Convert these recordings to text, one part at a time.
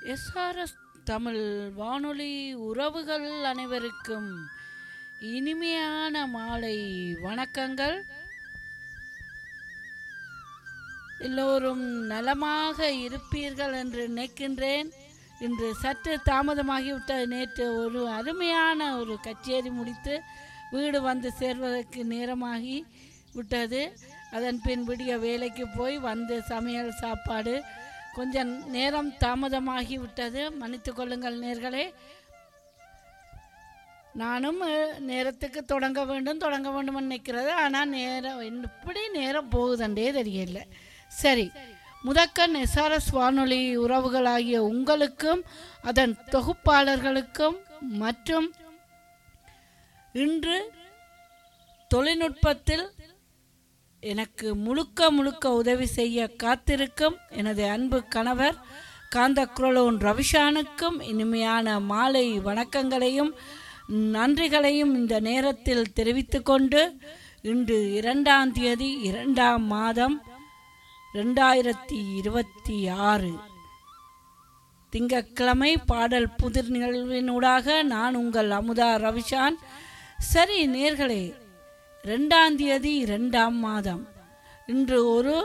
SRS Tamil வானொலி உறவுகள் அனைவருக்கும் இனிமையான மாலை வணக்கங்கள் எல்லோரும் நலமாக இருப்பீர்கள் என்று நினைக்கின்றேன் இன்று சற்று தாமதமாகிவிட்டது நேற்று ஒரு அருமையான ஒரு கச்சேரி முடித்து வீடு வந்து சேர்வதற்கு நேரமாகி விட்டது அதன் பின் விடிய வேலைக்கு போய் வந்து சமையல் சாப்பாடு கொஞ்சம் நேரம் தாமதமாகி விட்டது மன்னித்து கொள்ளுங்கள் நேர்களே நானும் அஹ், நேரத்துக்கு தொடங்க வேண்டும் தொடங்க வேண்டும் நினைக்கிறது ஆனால் நேரம் எப்படி நேரம் போகுதுன்றே தெரியல சரி முதக்கன் எஸ்ஆர்எஸ் வானொலி உறவுகளாகிய உங்களுக்கும் அதன் தொகுப்பாளர்களுக்கும் மற்றும் இன்று தொழில்நுட்பத்தில் எனக்கு முழுக்க முழுக்க உதவி செய்ய காத்திருக்கும் எனது அன்பு கணவர் காந்தக்குரலோன் ரவிஷானுக்கும் இனிமையான மாலை வணக்கங்களையும் நன்றிகளையும் இந்த நேரத்தில் தெரிவித்துக்கொண்டு இன்று இரண்டாம் தேதி இரண்டாம் மாதம் ரெண்டாயிரத்தி இருபத்தி ஆறு திங்கட்கிழமை பாடல் புதிர் நிகழ்வினூடாக நான் உங்கள் அமுதா ரவிஷான் சரி நேர்களே ரெண்டாம் தேதி ரெண்டாம் மாதம் இன்று ஒரு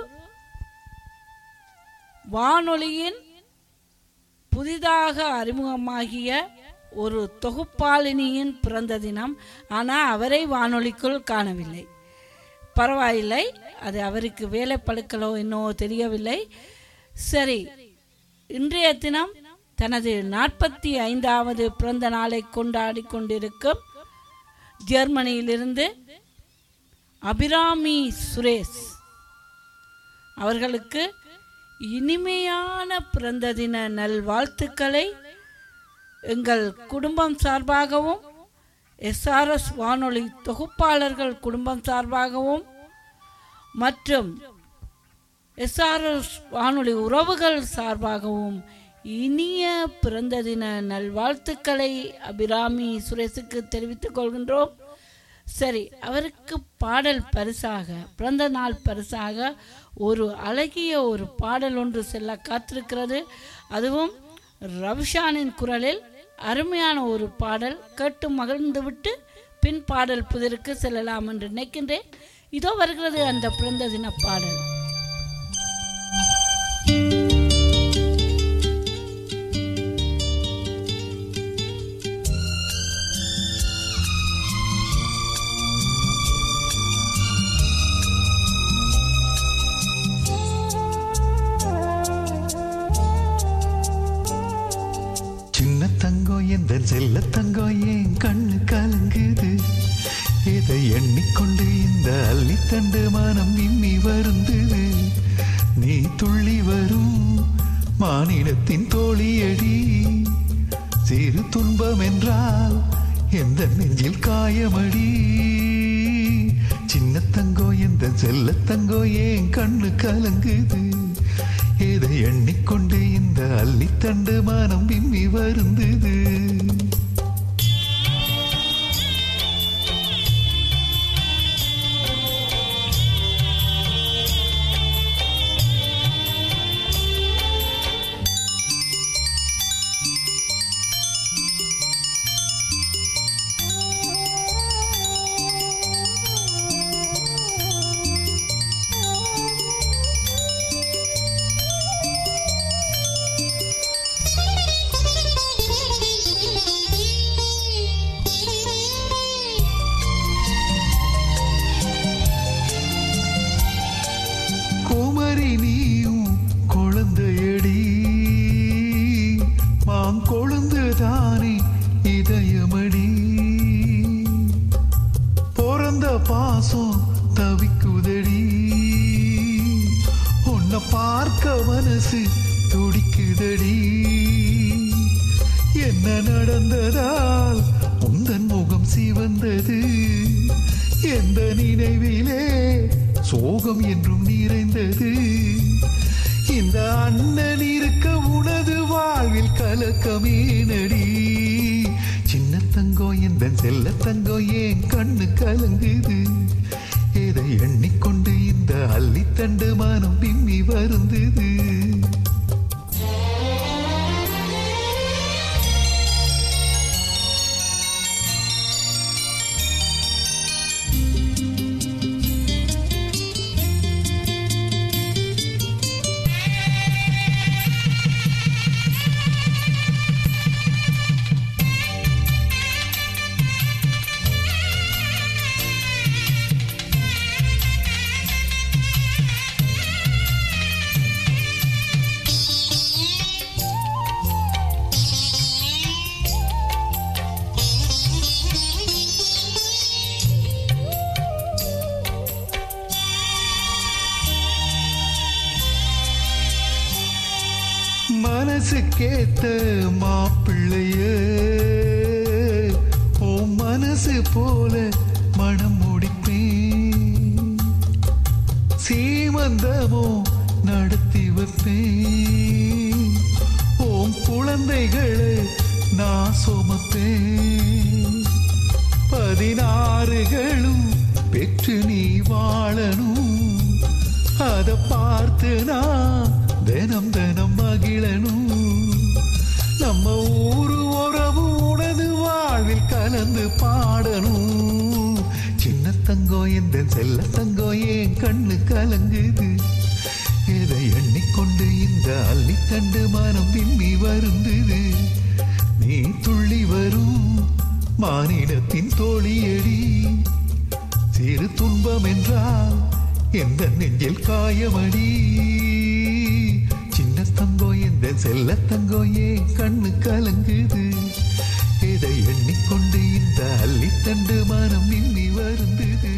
வானொலியின் புதிதாக அறிமுகமாகிய ஒரு தொகுப்பாளினியின் பிறந்த தினம் ஆனால் அவரை வானொலிக்குள் காணவில்லை பரவாயில்லை அது அவருக்கு வேலை பழுக்களோ என்னவோ தெரியவில்லை சரி இன்றைய தினம் தனது நாற்பத்தி ஐந்தாவது பிறந்த நாளை கொண்டாடி கொண்டிருக்கும் ஜெர்மனியிலிருந்து அபிராமி சுரேஷ் அவர்களுக்கு இனிமையான பிறந்த தின நல்வாழ்த்துக்களை எங்கள் குடும்பம் சார்பாகவும் எஸ்ஆர்எஸ் வானொலி தொகுப்பாளர்கள் குடும்பம் சார்பாகவும் மற்றும் எஸ்ஆர்எஸ் வானொலி உறவுகள் சார்பாகவும் இனிய பிறந்த தின நல்வாழ்த்துக்களை அபிராமி சுரேஷுக்கு தெரிவித்துக் கொள்கின்றோம் சரி அவருக்கு பாடல் பரிசாக பிறந்த நாள் பரிசாக ஒரு அழகிய ஒரு பாடல் ஒன்று செல்ல காத்திருக்கிறது அதுவும் ரவிஷானின் குரலில் அருமையான ஒரு பாடல் கேட்டு மகிழ்ந்துவிட்டு பின் பாடல் புதிருக்கு செல்லலாம் என்று நினைக்கின்றேன் இதோ வருகிறது அந்த பிறந்த தின பாடல் சின்ன தங்கம் எந்த செல்ல தங்கம் என் கண்ணு கலங்குது இதை எண்ணிக்கொண்டு இந்த அள்ளித்தண்டு மனம் விம்மி வருந்துது நீ துள்ளி வரும் மானிடத்தின் தோழியடி சிறு துன்பம் என்றால் எந்த நெஞ்சில் காயமடி சின்ன தங்கோ எந்த செல்ல தங்கோ ஏன் கண்ணு கலங்குது இதை எண்ணிக்கொண்டு இந்த அள்ளித்தண்டு மனம் விம்மி வருந்துது குமரி நீயும் குழந்தையடி மாங்கொழுந்து தானே இதயமடி பிறந்த பாசம் தவிக்குதடி உன்னை பார்க்க மனசு துடிக்குதடி என்ன நடந்ததால் உந்தன் முகம் சிவந்தது எந்த நினைவிலே சோகம் என்றும் நிறைந்தது இந்த அண்ணன் இருக்க உனது வாழ்வில் கலக்கமேனடி சின்ன தங்கம் எந்த செல்ல தங்கம் ஏன் கண்ணு கலங்குது இதை எண்ணிக்கொண்டு இந்த அள்ளித்தண்டு மனம் பிம்மி வருந்தது வயசுக்கேத்த மாப்பிள்ளைய ஓ மனசு போல மனம் முடிப்பேன் சீமந்தமோ நடத்தி வைப்பேன் ஓம் குழந்தைகளை நான் சுமப்பேன் பதினாறுகளும் பெற்று நீ வாழணும் அத பார்த்து நான் தினம் தினம் மகிழணும் நம்ம ஊரு உறவு உனது வாழ்வில் கலந்து பாடணும் சின்ன தங்கம் எந்த செல்ல தங்கம் என் கண்ணு கலங்குது எதை எண்ணிக்கொண்டு இந்த அள்ளித்தண்டு மனம் விம்மி வருந்துது நீ துள்ளி வரும் மானிடத்தின் தோழியடி சிறு துன்பம் என்றால் எந்த நெஞ்சில் காயமடி சின்ன தங்கோ எந்த செல்ல தங்கோ ஏன் கண்ணு கலங்குது இதை எண்ணிக்கொண்டு இந்த அள்ளித்தண்டு மனம் மின்னி வருந்தது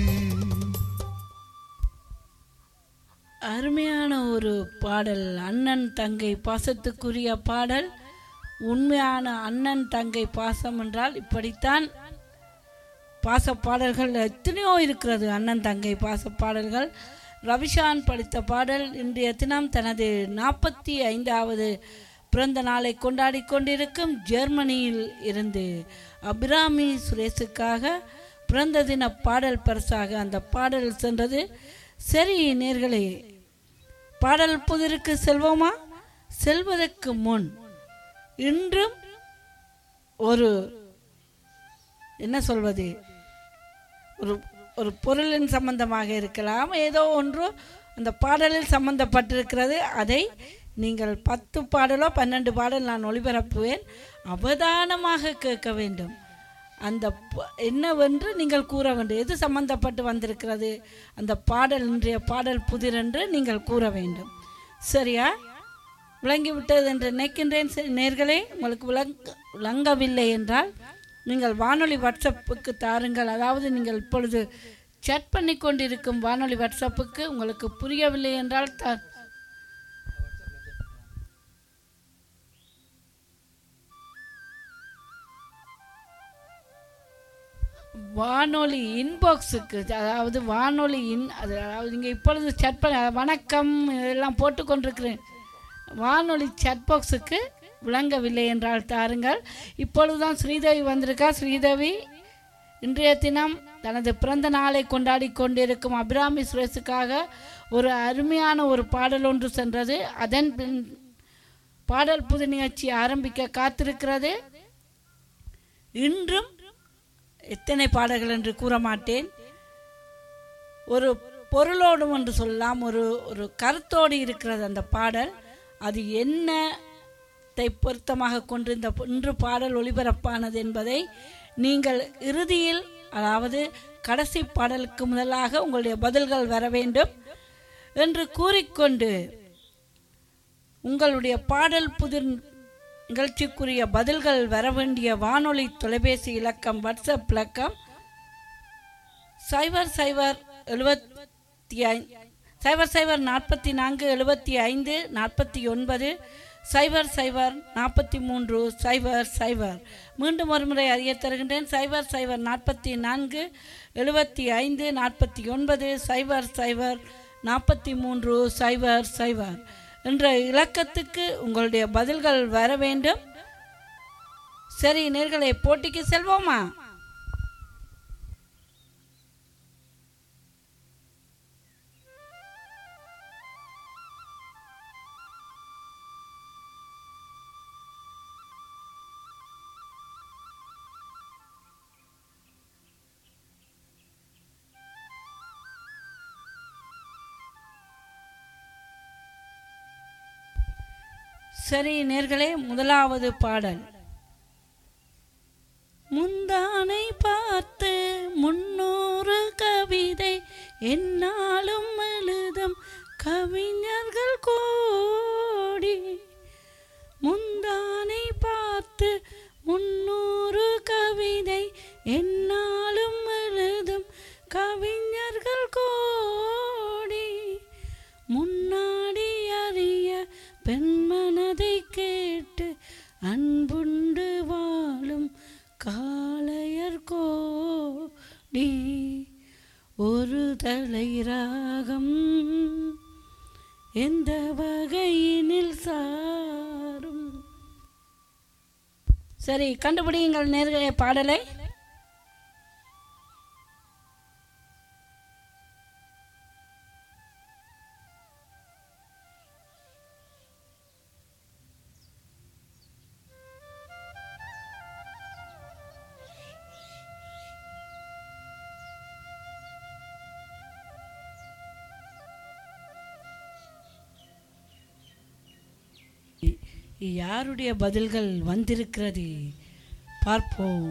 அருமையான ஒரு பாடல் அண்ணன் தங்கை பாசத்துக்குரிய பாடல் உண்மையான அண்ணன் தங்கை பாசம் என்றால் இப்படித்தான் பாச பாடல்கள் எத்தனையோ இருக்கிறது அண்ணன் தங்கை பாச பாடல்கள் ரவிஷான் படித்த பாடல் இன்றைய தினம் தனது நாற்பத்தி ஐந்தாவது பிறந்த நாளை கொண்டாடி கொண்டிருக்கும் ஜெர்மனியில் இருந்து அபிராமி சுரேஷுக்காக பிறந்த தின பாடல் பரிசாக அந்த பாடல் சென்றது சரி நேர்களே பாடல் புதிருக்கு செல்வோமா செல்வதற்கு முன் இன்றும் ஒரு என்ன சொல்வது ஒரு ஒரு பொருளின் சம்பந்தமாக இருக்கலாம் ஏதோ ஒன்று அந்த பாடலில் சம்பந்தப்பட்டிருக்கிறது அதை நீங்கள் பத்து பாடலோ பன்னெண்டு பாடல் நான் ஒளிபரப்புவேன் அவதானமாக கேட்க வேண்டும் அந்த ப- என்னவென்று நீங்கள் கூற வேண்டும் எது சம்பந்தப்பட்டு வந்திருக்கிறது அந்த பாடல் இன்றைய பாடல் புதிர் என்று நீங்கள் கூற வேண்டும் சரியா விளங்கிவிட்டது என்று நினைக்கின்றேன் சரி, நேர்களே உங்களுக்கு விளங்க விளங்கவில்லை என்றால் நீங்கள் வானொலி வாட்ஸ்அப்புக்கு தாருங்கள் அதாவது நீங்கள் இப்பொழுது chat பண்ணி கொண்டிருக்கும் வானொலி வாட்ஸ்அப்புக்கு உங்களுக்கு புரியவில்லை என்றால் தா வானொலி இன்பாக்ஸுக்கு அதாவது வானொலி இன் அது அதாவது நீங்கள் இப்பொழுது chat பண்ண வணக்கம் எல்லாம் போட்டு கொண்டிருக்கிறேன் வானொலி chat பாக்ஸுக்கு விளங்கவில்லை என்றால் தாருங்கள் இப்பொழுதுதான் ஸ்ரீதேவி வந்திருக்கா ஸ்ரீதேவி இன்றைய தினம் தனது பிறந்த நாளை கொண்டாடி கொண்டிருக்கும் அபிராமி சுரேஷுக்காக ஒரு அருமையான ஒரு பாடல் ஒன்று சென்றது அதன் பின் பாடல் புது நிகழ்ச்சி ஆரம்பிக்க காத்திருக்கிறது இன்றும் எத்தனை பாடல்கள் என்று கூற மாட்டேன் ஒரு பொருளோடும் என்று சொல்லலாம் ஒரு ஒரு கருத்தோடு இருக்கிறது அந்த பாடல் அது என்னத்தை பொருத்தமாக கொண்டு இந்த இன்று பாடல் ஒளிபரப்பானது என்பதை நீங்கள் இறுதியில் அதாவது கடைசி பாடலுக்கு முதலாக உங்களுடைய பதில்கள் வர வேண்டும் என்று கூறிக்கொண்டு உங்களுடைய பாடல் புதிர் நிகழ்ச்சிக்குரிய பதில்கள் வர வேண்டிய வானொலி தொலைபேசி இலக்கம் வாட்ஸ்அப் இலக்கம் சைபர் சைபர் எழுபத்தி ஐந்து சைபர் சைபர் நாற்பத்தி நான்கு எழுபத்தி ஐந்து நாற்பத்தி ஒன்பது சைபர் சைபர் நாற்பத்தி மூன்று சைபர் சைபர் மீண்டும் ஒருமுறை அறிய தருகின்றேன் சைபர் சைபர் நாற்பத்தி நான்கு எழுபத்தி ஐந்து நாற்பத்தி ஒன்பது சைபர் சைபர் நாற்பத்தி மூன்று சைபர் சைபர் என்ற இலக்கத்துக்கு உங்களுடைய பதில்கள் வர வேண்டும் சரி நேர்களை போட்டிக்கு செல்வோமா சரி நேர்களே முதலாவது பாடல் முந்தானை பார்த்து முன்னூறு கவிதை என்னாலும் எழுதும் கவிஞர்கள் கோடி முந்தானை பார்த்து முன்னூறு கவிதை என்னாலும் எழுதும் கவிஞர்கள் கோடி முன்னாடி அறிய பெண்மனதை கேட்டு தலை ராகம் எந்த வகையினில் சாரும் சரி கண்டுபிடியுங்கள் நேர்களே பாடலை யாருடைய பதில்கள் வந்திருக்கிறது பார்ப்போம்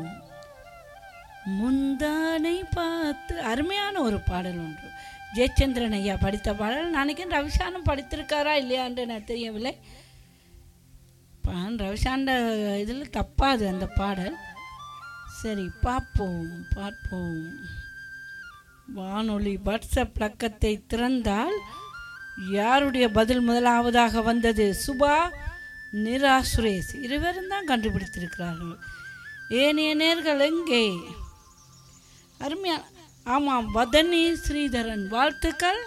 முந்தானை பார்த்து அருமையான ஒரு பாடல் ஒன்று ஜெயச்சந்திரன் ஐயா படித்த பாடல் நினைக்கிறேன் ரவிசானம் படித்திருக்காரா இல்லையான்னு எனக்கு தெரியவில்லை பான் ரவிசாண்ட இதில் தப்பாது அந்த பாடல் சரி பார்ப்போம் பார்ப்போம் வானொலி வாட்ஸ்அப் பக்கத்தை திறந்தால் யாருடைய பதில் முதலாவதாக வந்தது சுபா நிரா சுரேஷ் இருவரும் தான் கண்டுபிடித்திருக்கிறார்கள் ஏனைய நேர்கள் எங்கே அருமையா ஆமாம் வதனி ஸ்ரீதரன் வாழ்த்துக்கள்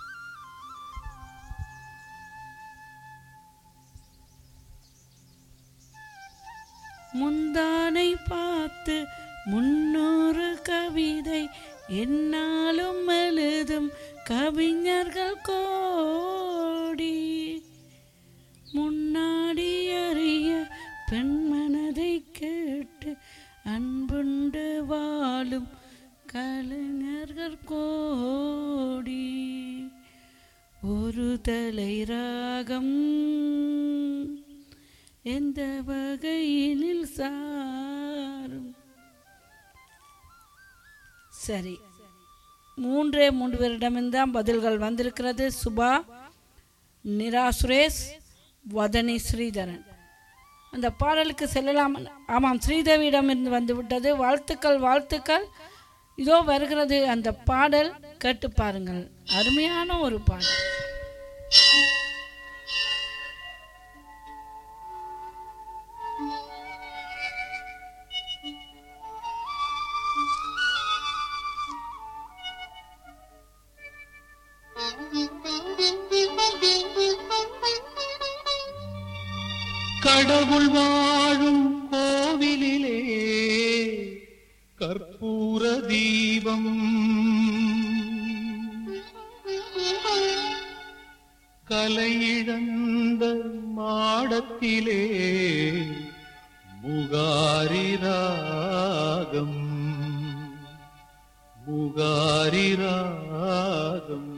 முந்தானை பார்த்து முன்னூறு கவிதை என்னாலும் எழுதும் கவிஞர்கள் கோடி முன்னாடி அறிய பெண்மனதை கேட்டு அன்புண்டு வாழும் கலைஞர்கள் கோடி ஒரு தலை ராகம் எந்த வகையினில் சாரும் சரி மூன்றே மூன்று பேரிடமிருந்தான் பதில்கள் வந்திருக்கிறது சுபா நிரா சுரேஷ் வதனி ஸ்ரீதரன் அந்த பாடலுக்கு செல்லலாம் ஆமாம் ஸ்ரீதேவியிடமிருந்து வந்து விட்டது வாழ்த்துக்கள் வாழ்த்துக்கள் இதோ வருகிறது அந்த பாடல் கேட்டு பாருங்கள் அருமையான ஒரு பாடல் கடவுள் வாழும் கோவிலிலே கற்பூர தீபம் கலையிழந்த மாடத்திலே முகாரி ராகம் முகாரி ராகம்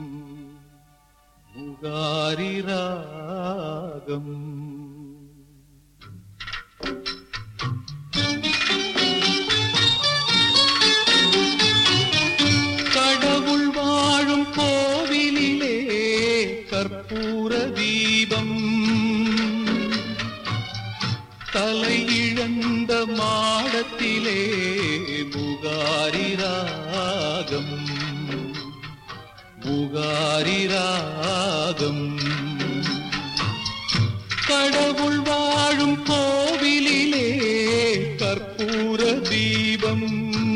முகாரி ராகம் கடவுள் வாழும் கோவிலிலே கற்பூர தீபம் தலை இழந்த மாடத்திலே முகாரி ராகம் முகாரி ராகம் கடவுள் வாழும் கோவிலிலே கற்பூர தீபம்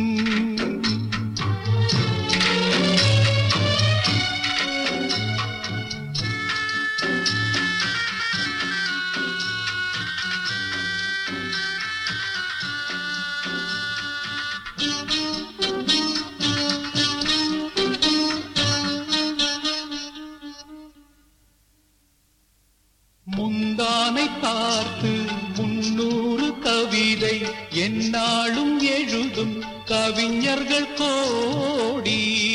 முந்தானை பார்த்து முன்னூறு கவிதை எந்நாளும் எழுதும் கவிஞர்கள் கோடி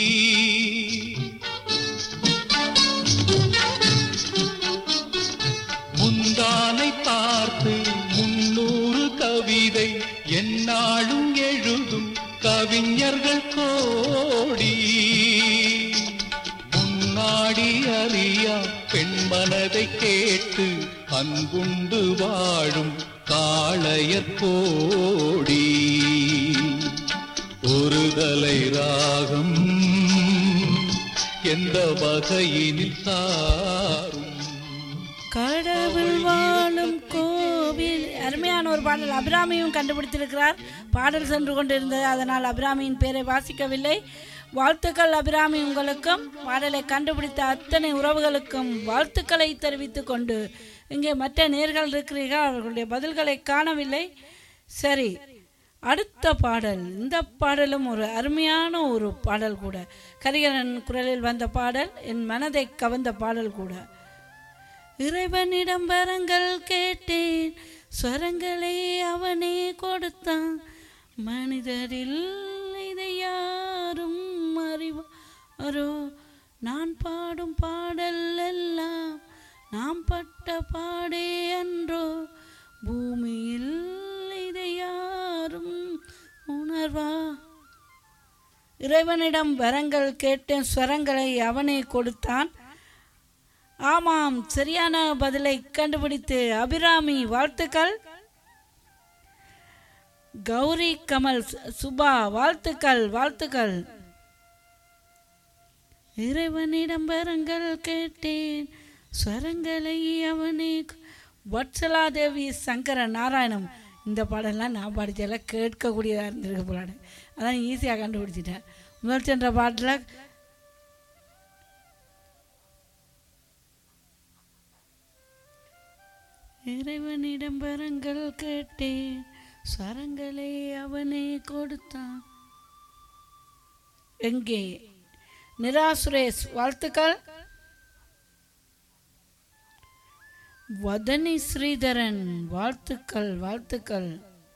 முந்தானை பார்த்து முன்னூறு கவிதை எந்நாளும் எழுதும் கவிஞர்கள் கோடி முன்னாடி அறியா பெண் மனதை கேட்டு அன்புண்டு வாழும் காளையர் கோடி ஒரு தலை ராகம் எந்த வகையினில் சாரும் கடவுள் வாழும் கோவில் அருமையான ஒரு பாடல் அபிராமியும் கண்டுபிடித்திருக்கிறார் பாடல் சென்று கொண்டிருந்தது அதனால் அபிராமியின் பேரை வாசிக்கவில்லை வாழ்த்துக்கள் அபிராமி உங்களுக்கும் பாடலை கண்டுபிடித்த அத்தனை உறவுகளுக்கும் வாழ்த்துக்களை தெரிவித்துக் கொண்டு இங்கே மற்ற நேர்கள் இருக்கிறீர்கள் அவர்களுடைய பதில்களை காணவில்லை சரி அடுத்த பாடல் இந்த பாடலும் ஒரு அருமையான ஒரு பாடல் கூட கரிகரன் குரலில் வந்த பாடல் என் மனதை கவர்ந்த பாடல் கூட இறைவனிடம் வரங்கள் கேட்டேன் ஸ்வரங்களை அவனே கொடுத்தான் மனிதரில் இதை யாரும் அறிவாரோ நான் பாடும் பாடல் எல்லாம் நாம் பட்ட பாடே அன்றோ பூமியில் இதை யாரும் உணர்வா இறைவனிடம் வரங்கள் கேட்டேன் ஸ்வரங்களை அவனே கொடுத்தான் ஆமாம் சரியான பதிலை கண்டுபிடித்து அபிராமி வாழ்த்துக்கள் கௌரி கமல் சு- சுபா வாழ்த்துக்கள் வாழ்த்துக்கள் இறைவனிடம் வரங்கள் கேட்டேன் ஸ்வரங்களை அவனே கு- வட்சலாதேவி சங்கர நாராயணம் இந்த பாடலாம் நான் படித்தெல்லாம் கேட்கக்கூடியதாக இருந்திருக்கு போலாடு அதான் ஈஸியாக கண்டுபிடிச்சிட்டேன் முதல் சென்ற பாட்டில் இறைவனிடம் வரங்கள் கேட்டேன் ஸ்வரங்களை அவனே கொடுத்தான் எங்கே நிரா சுரேஷ் வாழ்த்துக்கள் வதனி ஸ்ரீதரன் வாழ்த்துக்கள் வாழ்த்துக்கள்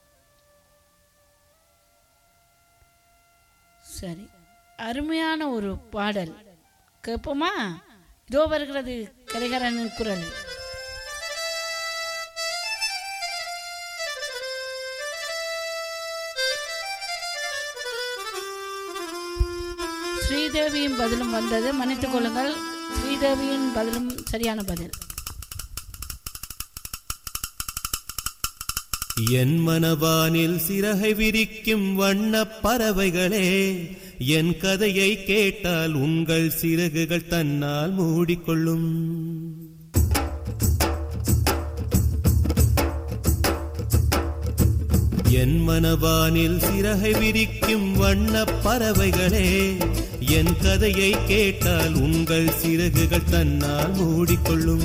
சரி அருமையான ஒரு பாடல் கேட்போமா இதோ வருகிறது கரிகரனின் குரல் ஸ்ரீதேவியின் பதிலும் வந்தது மன்னித்துக் கொள்ளுங்கள் ஸ்ரீதேவியின் பதிலும் சரியான பதில் என் மனவானில் சிறகை விரிக்கும் வண்ணப் பறவைகளே என் கதையை கேட்டால் உங்கள் சிறகுகள் தன்னால் மூடிக்கொள்ளும் என் மனவானில் சிறகை விரிக்கும் வண்ணப் பறவைகளே என் கதையை கேட்டால் உங்கள் சிறகுகள் தன்னால் மூடிக்கொள்ளும்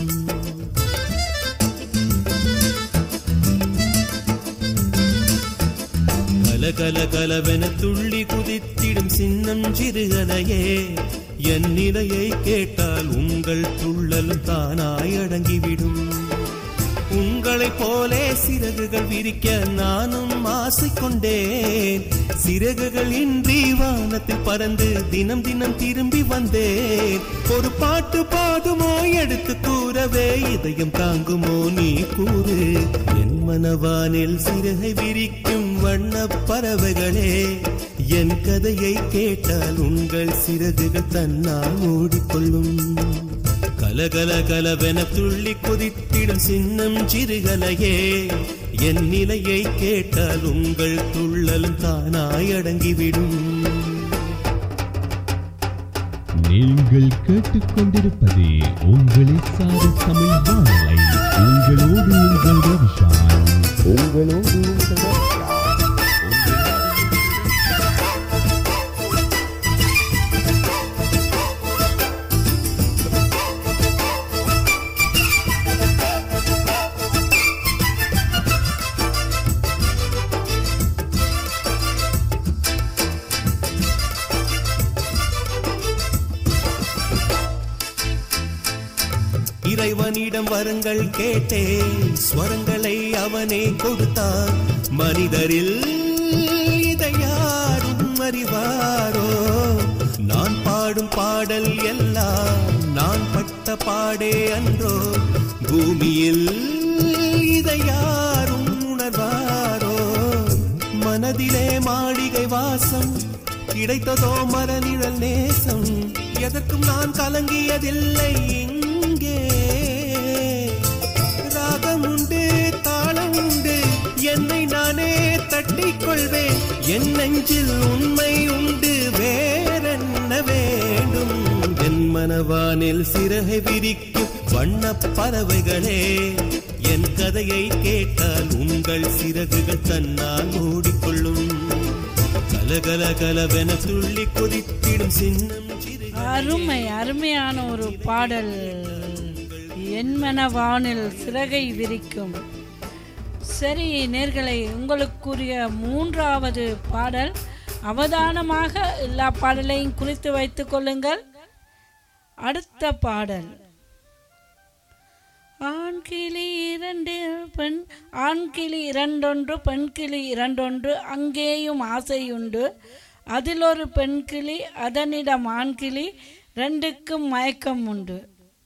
கல கல கலவென துள்ளி குதித்திடும் சின்னம் சிறுகதையே என் நிலையை கேட்டால் உங்கள் துள்ளலும் தானாய் அடங்கிவிடும் உங்களைப் போலே சிறகுகள் விரிக்க நானும் ஆசை கொண்டேன் சிறகுகள் இன்றி வானத்தில் பறந்து தினம் தினம் திரும்பி வந்தேன் ஒரு பாட்டு பாடுமோ எடுத்து கூறவே இதயம் தாங்குமோ நீ கூறு என் மனவானில் சிறகை விரிக்கும் வண்ணப் பறவைகளே என் கதையை கேட்டால் உங்கள் சிறகுகள் தன்னால் மூடிக்கொள்ளும் கலகல கலவென துள்ளி குதித்திடும் சின்னம் சிறுகலையே என் நிலையை கேட்டால் உங்கள் துள்ளலும் தானாய் அடங்கிவிடும் நீங்கள் கேட்டுக்கொண்டிருப்பது உங்களை சாரி தமிழ் வானலை உங்களோடு உங்கள் ரவிஷான் உங்களோடு உங்கள் ரவிஷான் இறைவனிடம் வரங்கள் கேட்டேன் ஸ்வரங்களை அவனே கொடுத்தான் மனிதரில் இதை யாரும் அறிவாரோ நான் பாடும் பாடல் எல்லாம் நான் பட்ட பாடே அன்றோ பூமியில் இதை யாரும் உணர்வாரோ மனதிலே மாளிகை வாசம் கிடைத்ததோ மரநிழல் நேசம் எதற்கும் நான் கலங்கியதில்லை இங்கே ராகம் உண்டு தாளம் உண்டு என்னை நானே தட்டிக் கொள்வேன் என் நெஞ்சில் உண்மை உண்டு வேறென்ன வேண்டும் என் மனவானில் சிறகை விரிக்கும் வண்ணப் பறவைகளே என் கதையை கேட்டால் உங்கள் சிறகுகள் தன்னால் மூடிக்கொள்ளும் கலகல கலவென துள்ளி கொதித்திடும் சின்னம் சிறு அருமை அருமையான ஒரு பாடல் என்மன வானில் சிறகை விரிக்கும் சரி நேர்களை உங்களுக்குரிய மூன்றாவது பாடல் அவதானமாக எல்லா பாடலையும் குறித்து வைத்துக் கொள்ளுங்கள் அடுத்த பாடல் ஆண் கிளி இரண்டு பெண் ஆண் கிளி இரண்டொன்று பெண் கிளி இரண்டொன்று அங்கேயும் ஆசையுண்டு அதில் ஒரு பெண் கிளி அதனிடம் ஆண் கிளி ரெண்டுக்கும் மயக்கம் உண்டு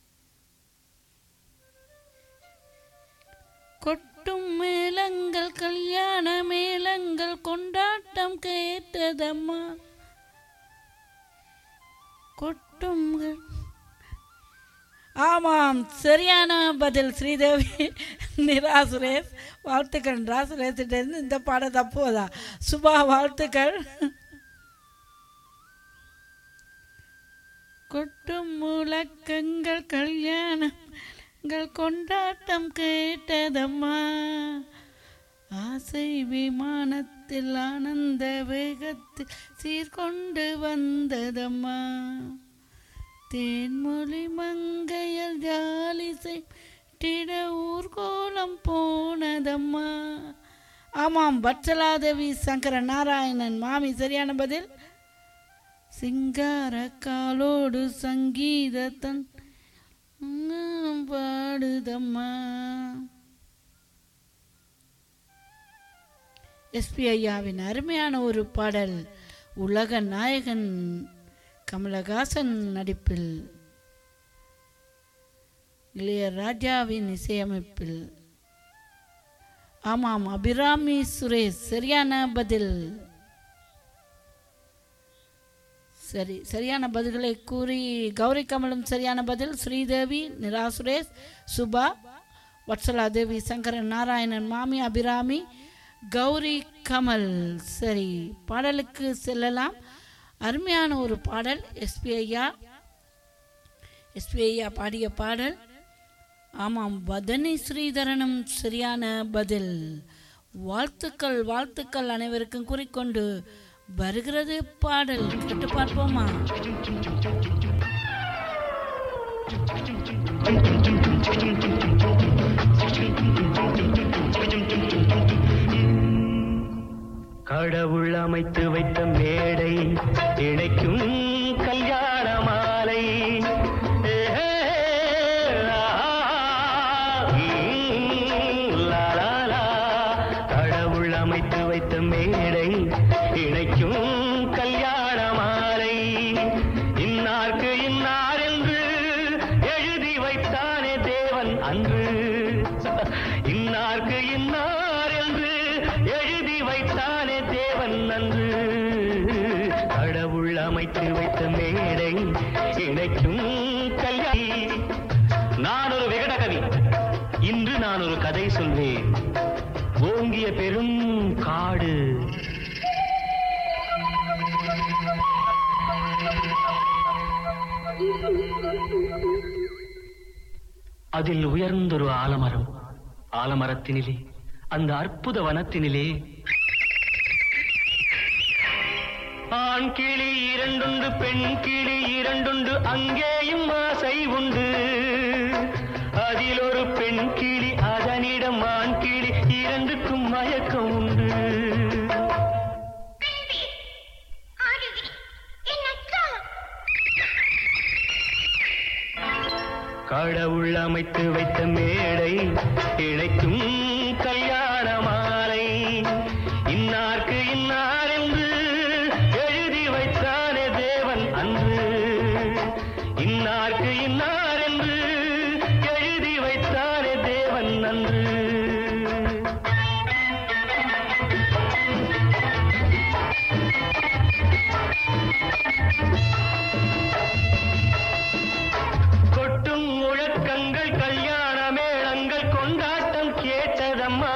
கொட்டும் மேளங்கள் கல்யாண மேளங்கள் கொண்டாட்டம் கேட்டதம்மா கொட்டும் க- ஆமாம் சரியான பதில் ஸ்ரீதேவி நிரா சுரேஷ் வாழ்த்துக்கள் நிரா சுரேஷிட்டேருந்து இந்த பாடம் தப்புவதா சுபா வாழ்த்துக்கள் கொட்டும் முழக்கங்கள் கல்யாணங்கள் கொண்டாட்டம் கேட்டதம்மா ஆசை விமானத்தில் ஆனந்த வேகத்தில் சீர்கொண்டு வந்ததம்மா தேன்மொழி மங்கையல் ஜாலி செய்திட ஊர்கோலம் போனதம்மா ஆமாம் பட்சலாதேவி சங்கர நாராயணன் மாமி சரியான பதில் சிங்கார காலோடு சங்கீதத்தன் பாடுதம்மா எஸ்பி ஐயாவின் அருமையான ஒரு பாடல் உலக நாயகன் கமலஹாசன் நடிப்பில் இளையராஜாவின் இசையமைப்பில் ஆமாம் அபிராமி சுரேஷ் சரியான பதில் சரி சரியான பதில்களை கூறி கௌரி கமலும் சரியான பதில் ஸ்ரீதேவி நிரா சுரேஷ் சுபா வத்சலா தேவி சங்கரன் நாராயணன் மாமி அபிராமி கௌரி கமல் சரி பாடலுக்கு செல்லலாம் அருமையான ஒரு பாடல் எஸ்பி ஐயா எஸ்பி ஐயா பாடிய பாடல் ஆமாம் வதனி ஸ்ரீதரனும் சரியான பதில் வாழ்த்துக்கள் வாழ்த்துக்கள் அனைவருக்கும் கூறிக்கொண்டு வருகிறது பாடல் கேட்டு பார்ப்போமா கடவுள் அமைத்து வைத்த மேடை இணைக்கும் கல்யாண மாலை ஏஹே, ஆ, ம், லா, லா, லா. கடவுள் அமைத்து வைத்த மேடை இணைக்கும் கல்யாண மாலை இன்னார்க்கு இன்னார் என்று எழுதி வைத்தானே தேவன் அன்று இன்னார்க்கு இன்னார் என்று எழுதி வைத்தானே தேவன் அன்று கடவுள் அமைத்து வைத்த மேடை இணைக்கும் கல்யாணி நான் ஒரு விகடகவி இன்று நான் ஒரு கதை சொல்வேன் ஓங்கிய பெரும் காடு அதில் உயர்ந்தொரு ஆலமரம் ஆலமரத்தினிலே அந்த அற்புத வனத்தினிலே ஆண் கிளி இரண்டுண்டு பெண் கிளி இரண்டுண்டு அங்கேயும் ஆசை உண்டு அதில் ஒரு பெண் கிளி அதனிடம் ஆண் கிளி இரண்டுக்கும் மயக்கம் உண்டு கடவுள் அமைத்து வைத்த மேடை இழைக்கும் கல்யாண மாலை இன்னார்க்கு இன்னார் என்று எழுதி வைத்தானே தேவன் அன்று இன்னார்க்கு இன்னார் என்று எழுதி வைத்தானே தேவன் அன்று கொட்டும் முழக்கங்கள் கல்யாண மேளங்கள் கொண்டாட்டம் கேட்டதம்மா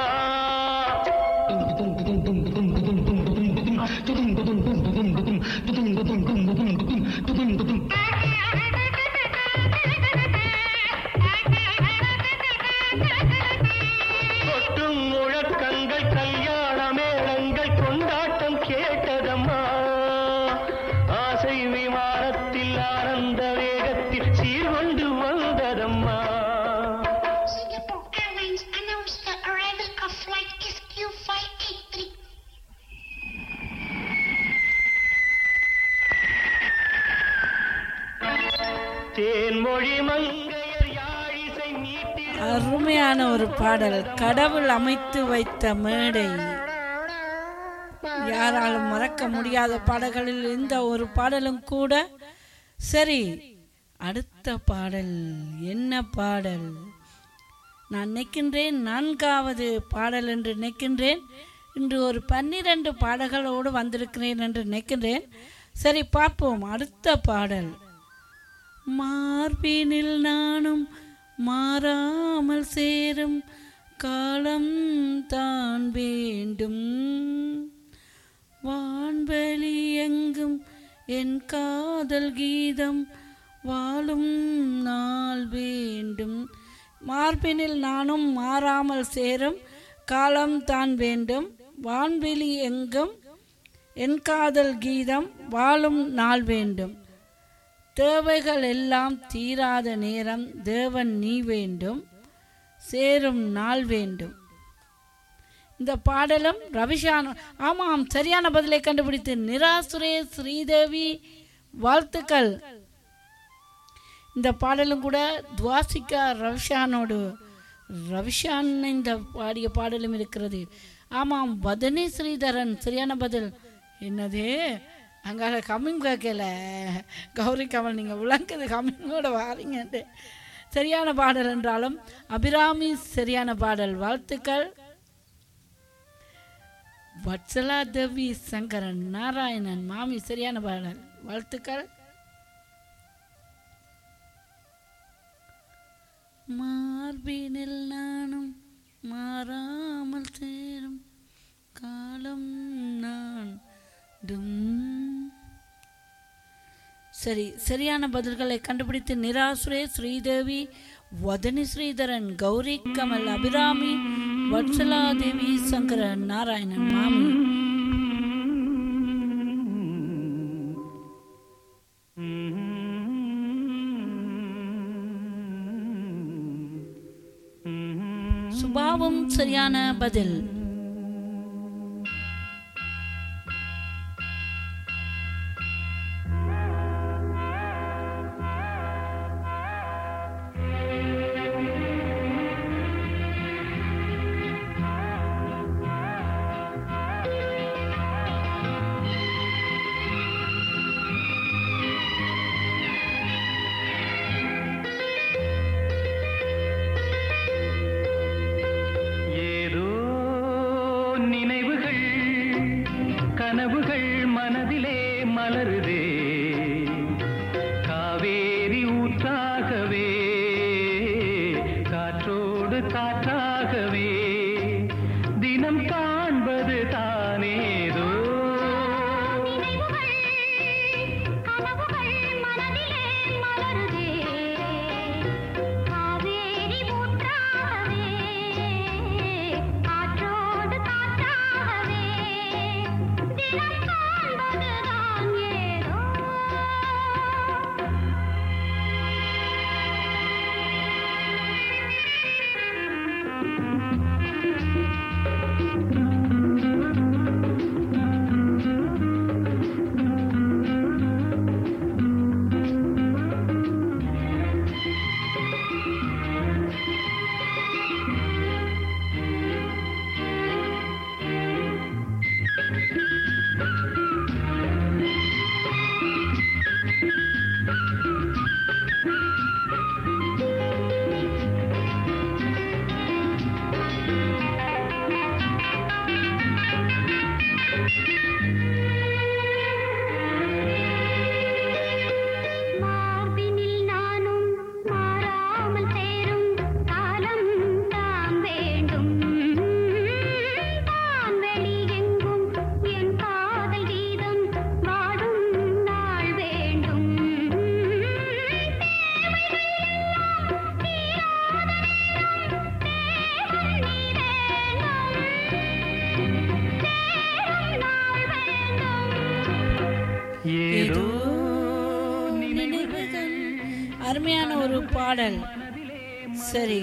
கொட்டும் முழக்கங்கள் கல்யாண மேளங்கள் கொண்டாட்டம் கேட்டதம்மா ஆனந்த வேகத்தில் சீர்கொண்டு வந்ததம்மா Singapore Airlines announced the arrival of flight SQ583. Thenmozhi மங்கையர் யாழிசை மீட்டி அருமையான ஒரு பாடல் கடவுள் அமைத்து வைத்த மேடை யாராலும் மறக்க முடியாத பாடல்களில் இந்த ஒரு பாடலும் கூட சரி அடுத்த பாடல் என்ன பாடல் நான் நிற்கின்றேன் நான்காவது பாடல் என்று நிற்கின்றேன் இன்று ஒரு பன்னிரண்டு பாடல்களோடு வந்திருக்கிறேன் என்று நிற்கின்றேன் சரி பார்ப்போம் அடுத்த பாடல் மார்பினில் நானும் மாறாமல் சேரும் காலம் தான் வேண்டும் வான்வெளி எங்கும் என் காதல் கீதம் வாழும் நாள் வேண்டும் மார்பினில் நானும் மாறாமல் சேரும் காலம் தான் வேண்டும் வான்வெளி எங்கும் என் காதல் கீதம் வாழும் நாள் வேண்டும் தேவைகள் எல்லாம் தீராத நேரம் தேவன் நீ வேண்டும் சேரும் நாள் வேண்டும் இந்த பாடலும் ரவிஷான் ஆமாம் சரியான பதிலை கண்டுபிடித்து நிராசுரே ஸ்ரீதேவி வாழ்த்துக்கள் இந்த பாடலும் கூட துவாசிகா ரவிஷானோடு ரவிஷான் இந்த பாடிய பாடலும் இருக்கிறது ஆமாம் வதனி ஸ்ரீதரன் சரியான பதில் என்னது அங்கால கம்மிங் கேட்கல கௌரி கமல் நீங்கள் விளங்குது கம்மிங்கோட வாரீங்கன்ட்டு சரியான பாடல் என்றாலும் அபிராமி சரியான பாடல் வாழ்த்துக்கள் வத்சலா தேவி சங்கரன் நாராயணன் மாமி சரியான பாடல் வாழ்த்துக்கள் மார்பினில் நானும் மாறாமல் சேரும் காலம் நான் டும் சரி சரியான பதில்களை கண்டுபிடித்து நிராசுரே ஸ்ரீதேவி வதனி ஸ்ரீதரன் கௌரி கமல் அபிராமி வத்சலாதேவி சங்கரன் நாராயணன் மாமி சுபாவும் சரியான பதில் ஏதோ நினைவுகள் கனவுகள் மனதிலே மலருதே காவேரி ஊற்றாகவே காற்றோடு காற்றாகவே தினம் காண்பது தானேதோ கனவுகள் மனதிலே மலருதே காவேரி ஊற்றாகவே காற்றோடு காற்றாகவே தினம் காண்பதுதான் ஏதோ அருமையான ஒரு பாடல் சரி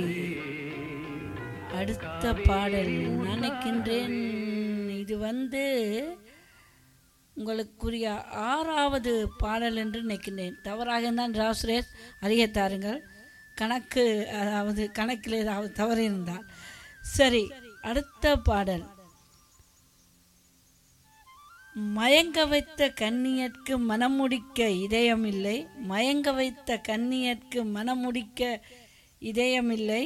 அடுத்த பாடல் நினைக்கின்றேன் இது வந்து உங்களுக்குரிய ஆறாவது பாடல் என்று நினைக்கின்றேன் தவறாக இருந்தால் ராசுரேஷ் அறிய தாருங்கள் கணக்கு அதாவது கணக்கில் ஏதாவது தவறு இருந்தால் சரி அடுத்த பாடல் மயங்க வைத்த கண்ணியற்கு மனமுடிக்க இதயமில்லை மயங்க வைத்த கண்ணியற்கு மனமுடிக்க இதயமில்லை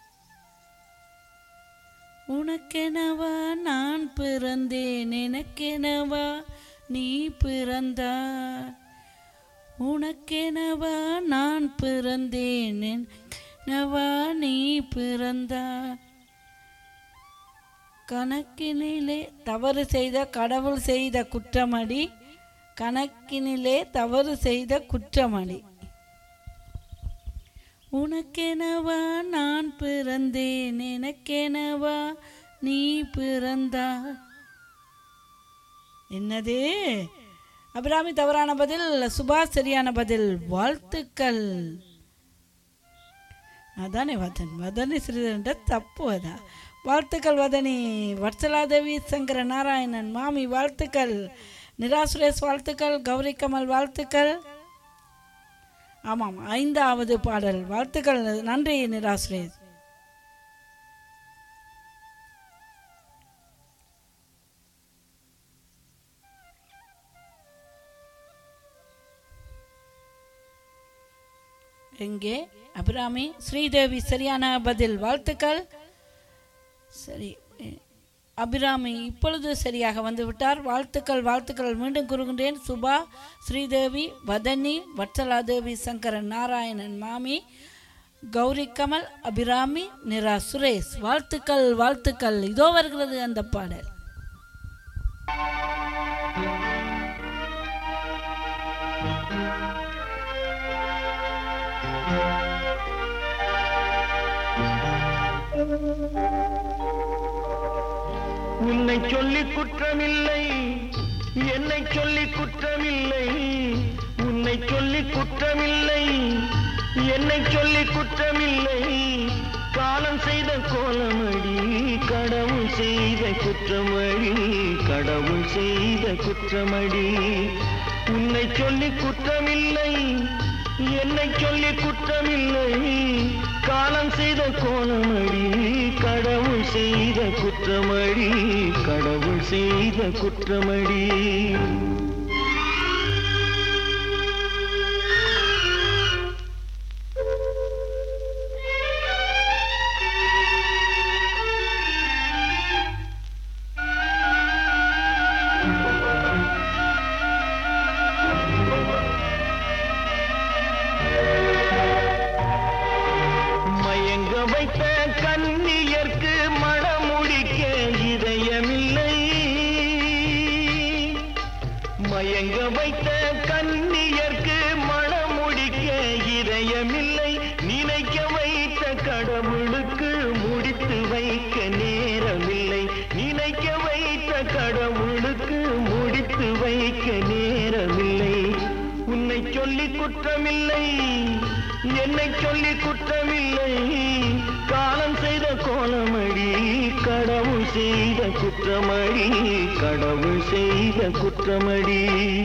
உனக்கெனவா நான் பிறந்தேன் எனக்கெனவா நீ பிறந்தாய் உனக்கெனவா நான் பிறந்தேன் எனக்கெனவா நீ பிறந்தாய் கணக்கினிலே தவறு செய்த கடவுள் செய்த குற்றமடி கணக்கினிலே தவறு செய்த குற்றமடி உனக்கெனவா நான் பிறந்தேன் எனக்கெனவா நீ பிறந்தா என்னது அபிராமி தவறான பதில் சுபாஷ் சரியான பதில் வாழ்த்துக்கள் அதானே வதன் வதனி சிறிதென்ற தப்பு அதான் வாழ்த்துக்கள் வதனி வட்சலாதேவி சங்கர நாராயணன் மாமி வாழ்த்துக்கள் நிராசுரேஷ் வாழ்த்துக்கள் கௌரி கமல் வாழ்த்துக்கள் ஆமாம் ஐந்தாவது பாடல் வாழ்த்துக்கள் நன்றி நிராசுரேஷ் எங்கே அபிராமி ஸ்ரீதேவி சரியான பதில் வாழ்த்துக்கள் சரி எ- அபிராமி இப்பொழுது சரியாக வந்து விட்டார் வாழ்த்துக்கள் வாழ்த்துக்கள் மீண்டும் கூறுகின்றேன் சுபா ஸ்ரீதேவி வதனி வட்சலாதேவி சங்கரன் நாராயணன் மாமி கௌரி கமல் அபிராமி நிரா சுரேஷ் வாழ்த்துக்கள் வாழ்த்துக்கள் இதோ வருகிறது அந்த பாடல் உன்னை சொல்லி குற்றமில்லை என்னை சொல்லி குற்றமில்லை உன்னை சொல்லி குற்றமில்லை என்னை சொல்லி குற்றமில்லை காலம் செய்த கோலமடி கடவுள் செய்த குற்றமடி கடவுள் செய்த குற்றமடி உன்னை சொல்லி குற்றமில்லை என்னை சொல்லி குற்றமில்லை காலம் செய்த கோலமடி கடவுள் செய்த குற்றமடி கடவுள் செய்த குற்றமடி மயங்க வைத்த கன்னியர்க்கு மணமுடிக்க இதயமில்லை மயங்க வைத்த கன்னியர்க்கு மணமுடிக்க இதயமில்லை நினைக்க வைத்த கடவுளுக்கு முடித்து வைக்க நேரமில்லை நினைக்க வைத்த கடவுளுக்கு முடித்து வைக்க நேரமில்லை உன்னை சொல்லி குற்றமில்லை என்னை சொல்லி குற்றமில்லை காலம் செய்த கோலமடி கடவுள் செய்த குற்றமடி கடவுள் செய்த குற்றமடி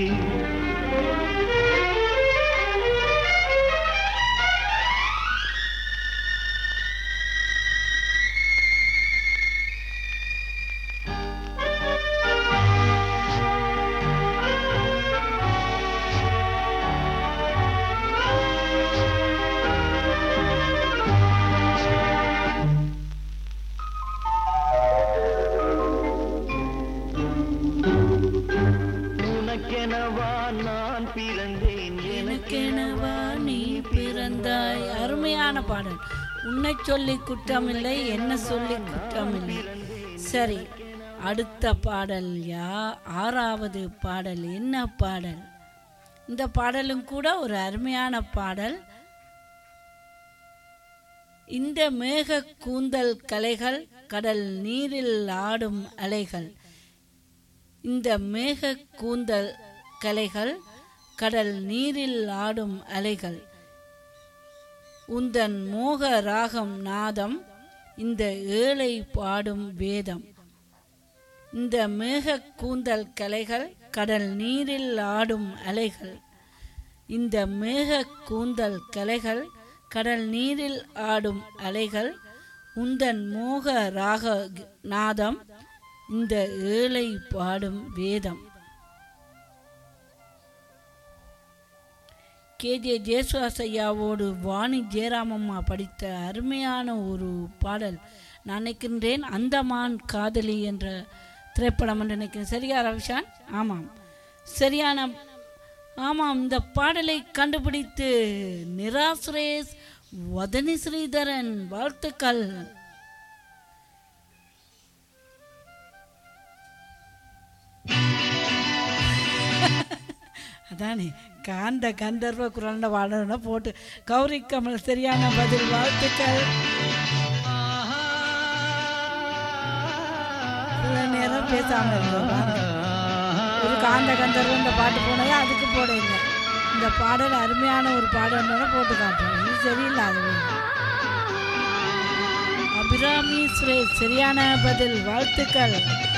உனக்கெனவா நான் பிறந்தேன் எனக்கெனவா நீ பிறந்தாய் அருமையான பாடல் உன்னை சொல்லி குற்றமில்லை என்ன சொல்லி குற்றமில்லை சரி அடுத்த பாடல் யா ஆறாவது பாடல் என்ன பாடல் இந்த பாடலும் கூட ஒரு அருமையான பாடல் இந்த மேக கூந்தல் கலைகள் கடல் நீரில் ஆடும் அலைகள் இந்த மேக கூந்தல் கலைகள் கடல் நீரில் ஆடும் அலைகள் உந்தன் மோக ராகம் நாதம் இந்த ஏழை பாடும் வேதம் இந்த மேக கூந்தல் கலைகள் கடல் நீரில் ஆடும் அலைகள் இந்த மேக கூந்தல் கலைகள் கடல் நீரில் ஆடும் அலைகள் உந்தன் மோக ராக நாதம் இந்த ஏழை பாடும் வேதம் கேஜே ஜேசுவாசையாவோடு வாணி ஜெயராமம்மா படித்த அருமையான ஒரு பாடல் நான் நினைக்கின்றேன் அந்தமான் காதலி என்ற திரைப்படம் என்று நினைக்கிறேன் சரியா ரவிஷான் ஆமாம் சரியான ஆமாம் இந்த பாடலை கண்டுபிடித்து நிரா சுரேஷ் வதனி ஸ்ரீதரன் வாழ்த்துக்கள் அதானே காந்த கந்தர்வ குரல்ல பாடணும்னா போட்டு கௌரி கமல் சரியான பதில் வாழ்த்துக்கள் சில நேரம் பேசாம இருந்தோம் பாருங்க. ஒரு காந்த கந்தர்வ இந்த பாட்டு போனதா அதுக்கு போட இல்லை இந்த பாடல் அருமையான ஒரு பாடல்னு போட்டு காட்டுறோம் இது சரியில்லை அது அபிராமி சுரேஷ் சரியான பதில் வாழ்த்துக்கள்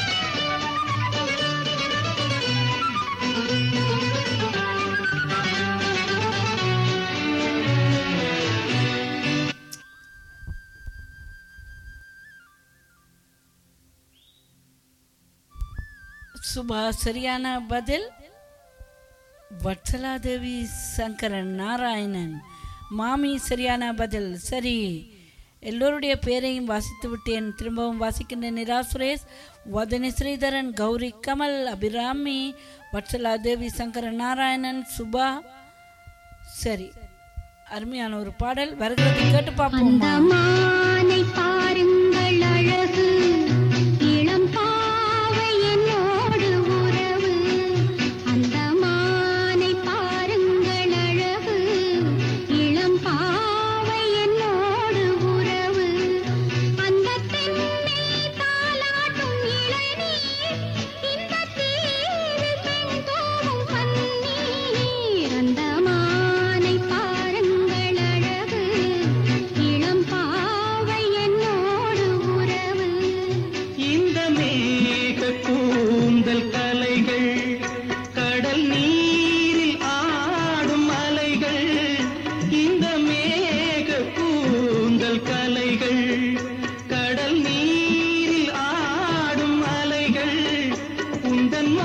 சுபா சரியான பதில் வட்சலாதேவி சங்கரன் நாராயணன் மாமி சரியான பதில் சரி எல்லோருடைய பேரையும் வாசித்து விட்டேன் திரும்பவும் வாசிக்கின்ற நிரா சுரேஷ் வதனி ஸ்ரீதரன் கௌரி கமல் அபிராமி வட்சலாதேவி சங்கரன் நாராயணன் சுபா சரி அருமையான ஒரு பாடல் வருகிறது கேட்டு பார்ப்போம் அந்தமானை பாருங்கள் அழகு இளம் பாவை என்னோடு உறவு அந்தமானை பாருங்கள் அழகு இளம் பாவை என்னோடு உறவு அந்த தென்னை தாலாட்டும் இளநீர் இந்த தீவில் பெண் தோவும் பன்னீர் அந்தமானை பாருங்கள் அழகு இளம் பாவை என்னோடு உறவு இந்த மேக கூந்தல் கலைகள் கடல் நீரில் ஆடும் அலைகள் இந்த மேக கூந்தல் கலைகள் கடல் நீரில் ஆடும் அலைகள் உந்தன்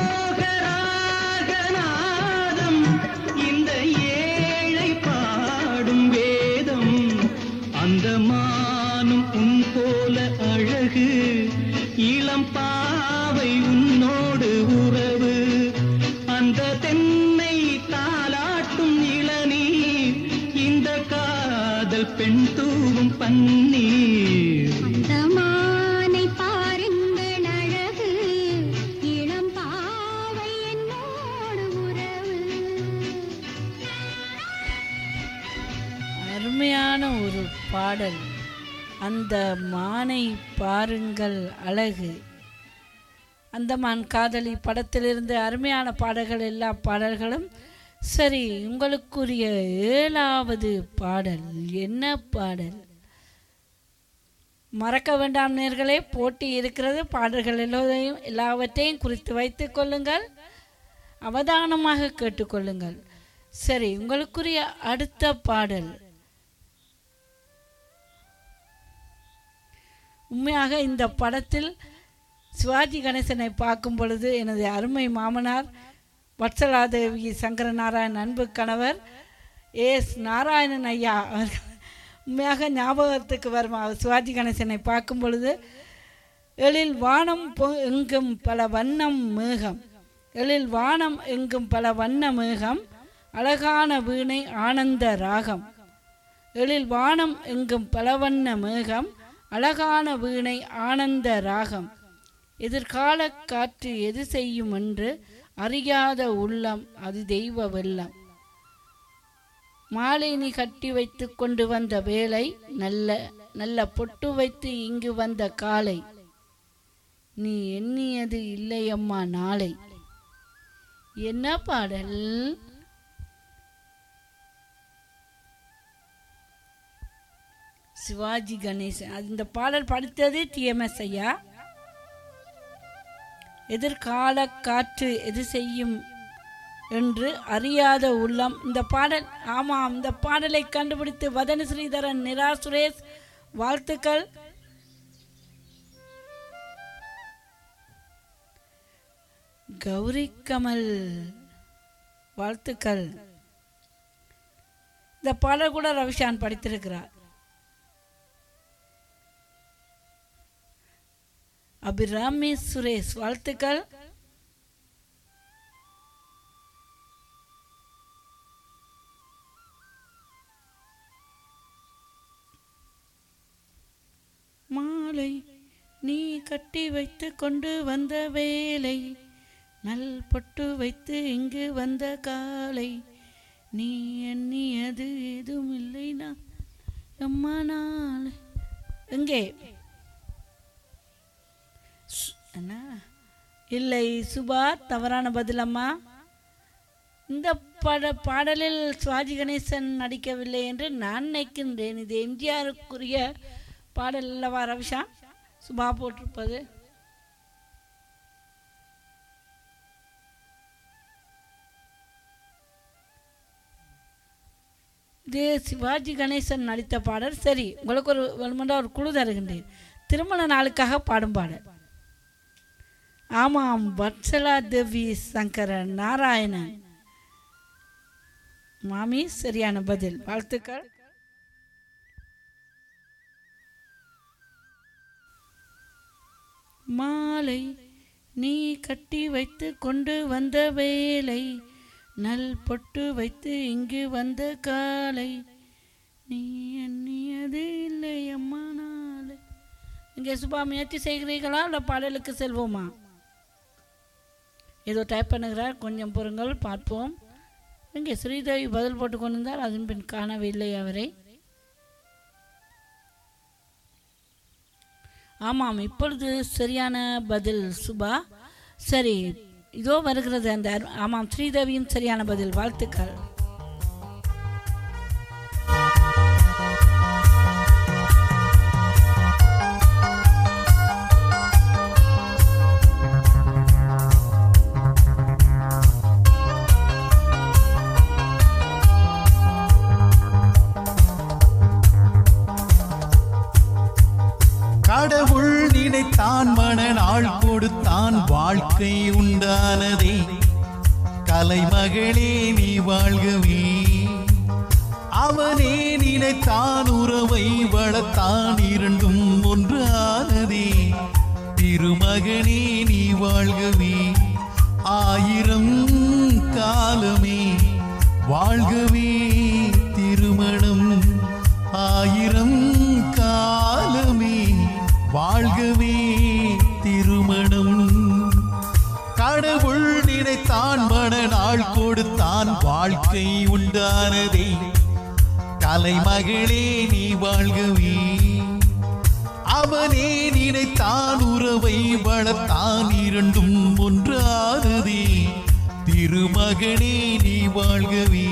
மோகராகநாதம் இந்த ஏழை பாடும் வேதம் அந்த மானும் உன் போல அழகு இளம் பாவை உன்னோடு உறவு அந்த தென்னை தாலாட்டும் இளநீர் இந்த காதல் பெண் தூவும் பன்னீர் அந்தமானை பாருங்கள் அழகு இளம் பாவை என்னோடு உறவு அருமையான ஒரு பாடல் அந்த மானை பாருங்கள் அழகு அந்தமான் காதலி படத்திலிருந்து அருமையான பாடல்கள் எல்லா பாடல்களும் சரி உங்களுக்குரிய ஏழாவது பாடல் என்ன பாடல் மறக்க வேண்டாம் நேர்களே போட்டி இருக்கிறது பாடல்கள் எல்லோரையும் எல்லாவற்றையும் குறித்து வைத்துக் கொள்ளுங்கள் அவதானமாக கேட்டுக்கொள்ளுங்கள் சரி உங்களுக்குரிய அடுத்த பாடல் உண்மையாக இந்த படத்தில் சிவாஜி கணேசனை பார்க்கும் பொழுது எனது அருமை மாமனார் வத்சலாதேவி சங்கரநாராயண் அன்பு கணவர் எஸ் நாராயணன் ஐயா அவர்கள் உண்மையாக ஞாபகத்துக்கு வரும் அவர் சிவாஜி கணேசனை பார்க்கும் பொழுது எழில் வானம் பொ- எங்கும் பல வண்ணம் மேகம் எழில் வானம் எங்கும் பல வண்ண மேகம் அழகான வீணை ஆனந்த ராகம் எழில் வானம் எங்கும் பல வண்ண மேகம் அழகான வீணை ஆனந்த ராகம் எதிர்கால காற்று எது செய்யும் என்று அறியாத உள்ளம் அது தெய்வ வெள்ளம் மாலை நீ கட்டி வைத்து கொண்டு வந்த வேலை நல்ல நல்ல பொட்டு வைத்து இங்கு வந்த காலை நீ எண்ணியது இல்லையம்மா நாளை என்ன பாடல் சிவாஜி கணேசன் அது இந்த பாடல் படித்தது டிஎம்எஸ் ஐயா எதிர்கால காற்று எது செய்யும் என்று அறியாத உள்ளம் இந்த பாடல் ஆமாம் இந்த பாடலை கண்டுபிடித்து வதன ஸ்ரீதரன் நிரா சுரேஷ் வாழ்த்துக்கள் கௌரி கமல் வாழ்த்துக்கள் இந்த பாடல் கூட ரவிஷான் படித்திருக்கிறார் அபிராமி சுரேஷ் வாழ்த்துக்கள் மாலை நீ கட்டி வைத்து கொண்டு வந்த வேலை நல் பொட்டு வைத்து இங்கு வந்த காலை நீ எண்ணியது எதுவும் இல்லை நான் எம்மா நாளை எங்கே சு- என்ன இல்லை சுபா தவறான பதில் அம்மா இந்த பட பாடலில் சுவாஜி கணேசன் நடிக்கவில்லை என்று நான் நினைக்கின்றேன் இது எம்ஜிஆருக்குரிய பாடல் அல்லவா ரவிஷா சுபா போட்டிருப்பது இது சிவாஜி கணேசன் நடித்த பாடல் சரி உங்களுக்கு ஒரு வேணுமென்றா ஒரு குழு தருகின்றேன் திருமண நாளுக்காக பாடும் பாடல் ஆமாம் வத்சலா தேவி சங்கரன் நாராயணன் மாமி சரியான பதில் வாழ்த்துக்கள் மாலை நீ கட்டி வைத்து கொண்டு வந்த வேலை நல் பொட்டு வைத்து இங்கு வந்த காலை நீ எண்ணியது இல்லை அம்மா நாளை இங்கே சுபா முயற்சி செய்கிறீர்களா இல்லை பாடலுக்கு செல்வோமா ஏதோ டைப் பண்ணுகிறார் கொஞ்சம் பொறுங்கள் பார்ப்போம் இங்கே ஸ்ரீதேவி பதில் போட்டு கொண்டிருந்தார் அதன் பின் காணவில்லை அவரை ஆமாம் இப்பொழுது சரியான பதில் சுபா சரி இதோ வருகிறது அந்த அரு- ஆமாம் ஸ்ரீதேவியும் சரியான பதில் வாழ்த்துக்கள் கடவுள் நினைத்தான் மனநாள் கொடுத்தான் வாழ்க்கை உண்டானதே கலைமகளே நீ வாழ்கவே அவனே நினைத்தான் உறவை வளர்த்தான் இரண்டும் ஒன்றானதே திருமகனே நீ வாழ்கவே ஆயிரம் காலமே வாழ்கவே திருமணம் ஆயிரம் காலமே வாழ்கவே திருமணம் கடவுள் நினைத்தான் மனநாள் கொடுத்தான் வாழ்க்கை உண்டானதே கலைமகளே நீ வாழ்கவே அவனே நினைத்தான் உறவை வளர்த்தான் இரண்டும் ஒன்றானதே திருமகனே நீ வாழ்கவே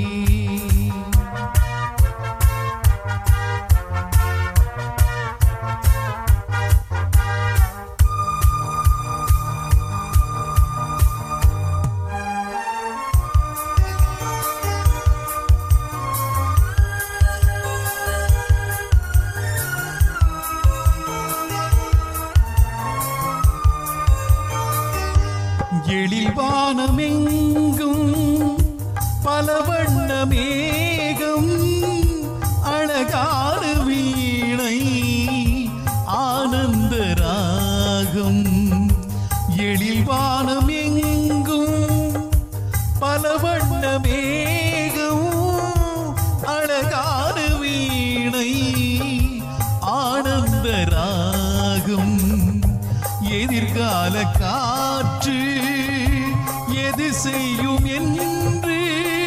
எழில் வானமெங்கும் பல வண்ண மேகம் அழகான வீணை ஆனந்த ராகம் எழில் வானமெங்கும் பல வண்ண மேகம் அழகான வீணை ஆனந்த ராகம் எதிர்கால காற்று எது செய்யும் என்று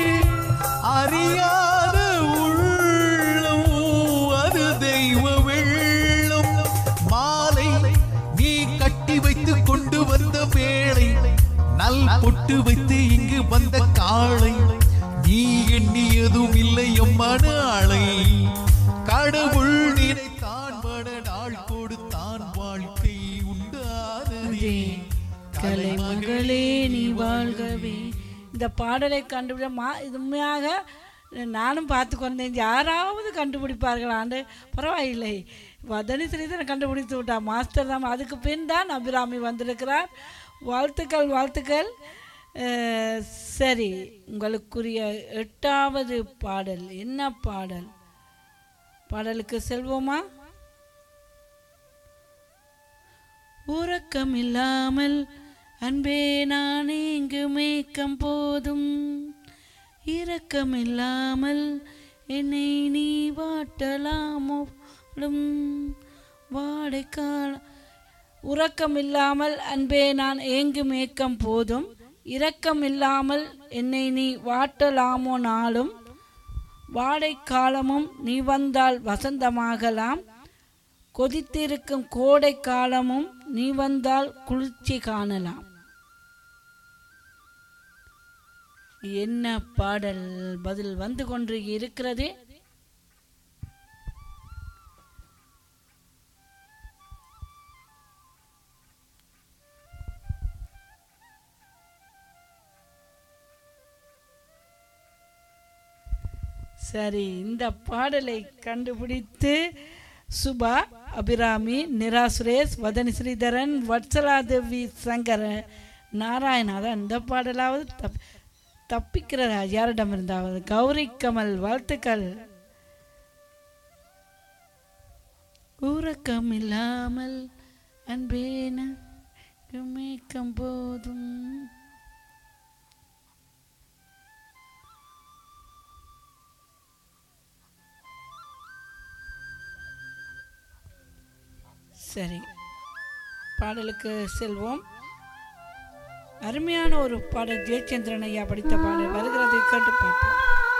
அறியாத உள்ளம் அது தெய்வ வெள்ளம் மாலை நீ கட்டி வைத்து கொண்டு வந்த வேளை நல் பொட்டு வைத்து இங்கு வந்த காளை நீ எண்ணியதும் இல்லை எம்மன ஆளை கடவுள் நினை கலை மகளே நீ வாழ்கவே இந்த பாடலை கண்டுபிடி மா இது உண்மையாக நானும் பார்த்து கொண்டேன் யாராவது கண்டுபிடிப்பார்களாண்டு பரவாயில்லை வதனி ஸ்ரீதரன் கண்டுபிடித்து விட்டா மாஸ்டர் தான் அதுக்கு பின் தான் அபிராமி வந்திருக்கிறார் வாழ்த்துக்கள் வாழ்த்துக்கள் அஹ், சரி உங்களுக்குரிய எட்டாவது பாடல் என்ன பாடல் பாடலுக்கு செல்வோமா உறக்கம் இல்லாமல் அன்பே நான் இங்கு மேய்க்கம் போதும் இரக்கம் இல்லாமல் என்னை நீ வாட்டலாமோ வாடைக்கால உறக்கம் இல்லாமல் அன்பே நான் ஏங்கு மேய்க்கம் போதும் இரக்கம் இல்லாமல் என்னை நீ வாட்டலாமோ நாளும் வாடை காலமும் நீ வந்தால் வசந்தமாகலாம் கொதித்திருக்கும் கோடை காலமும் நீ வந்தால் குளிர்ச்சி காணலாம் என்ன பாடல் பதில் வந்து கொண்டு இருக்கிறது சரி இந்த பாடலை கண்டுபிடித்து சுபா அபிராமி நிரா சுரேஷ் வதனி ஸ்ரீதரன் வத்சலாதேவி சங்கர நாராயணாதான் இந்த பாடலாவது தப் தப்பிக்கிறதா யாரிடம் இருந்தாவது கௌரி கமல் வாழ்த்துக்கள் உறக்கம் இல்லாமல் அன்பேன மேக்கம் போதும் சரி பாடலுக்கு செல்வோம் அருமையான ஒரு பாடல் ஜெயச்சந்திரன் ஐயா படித்த பாடல் வருகிறது கேட்டு பார்ப்போம்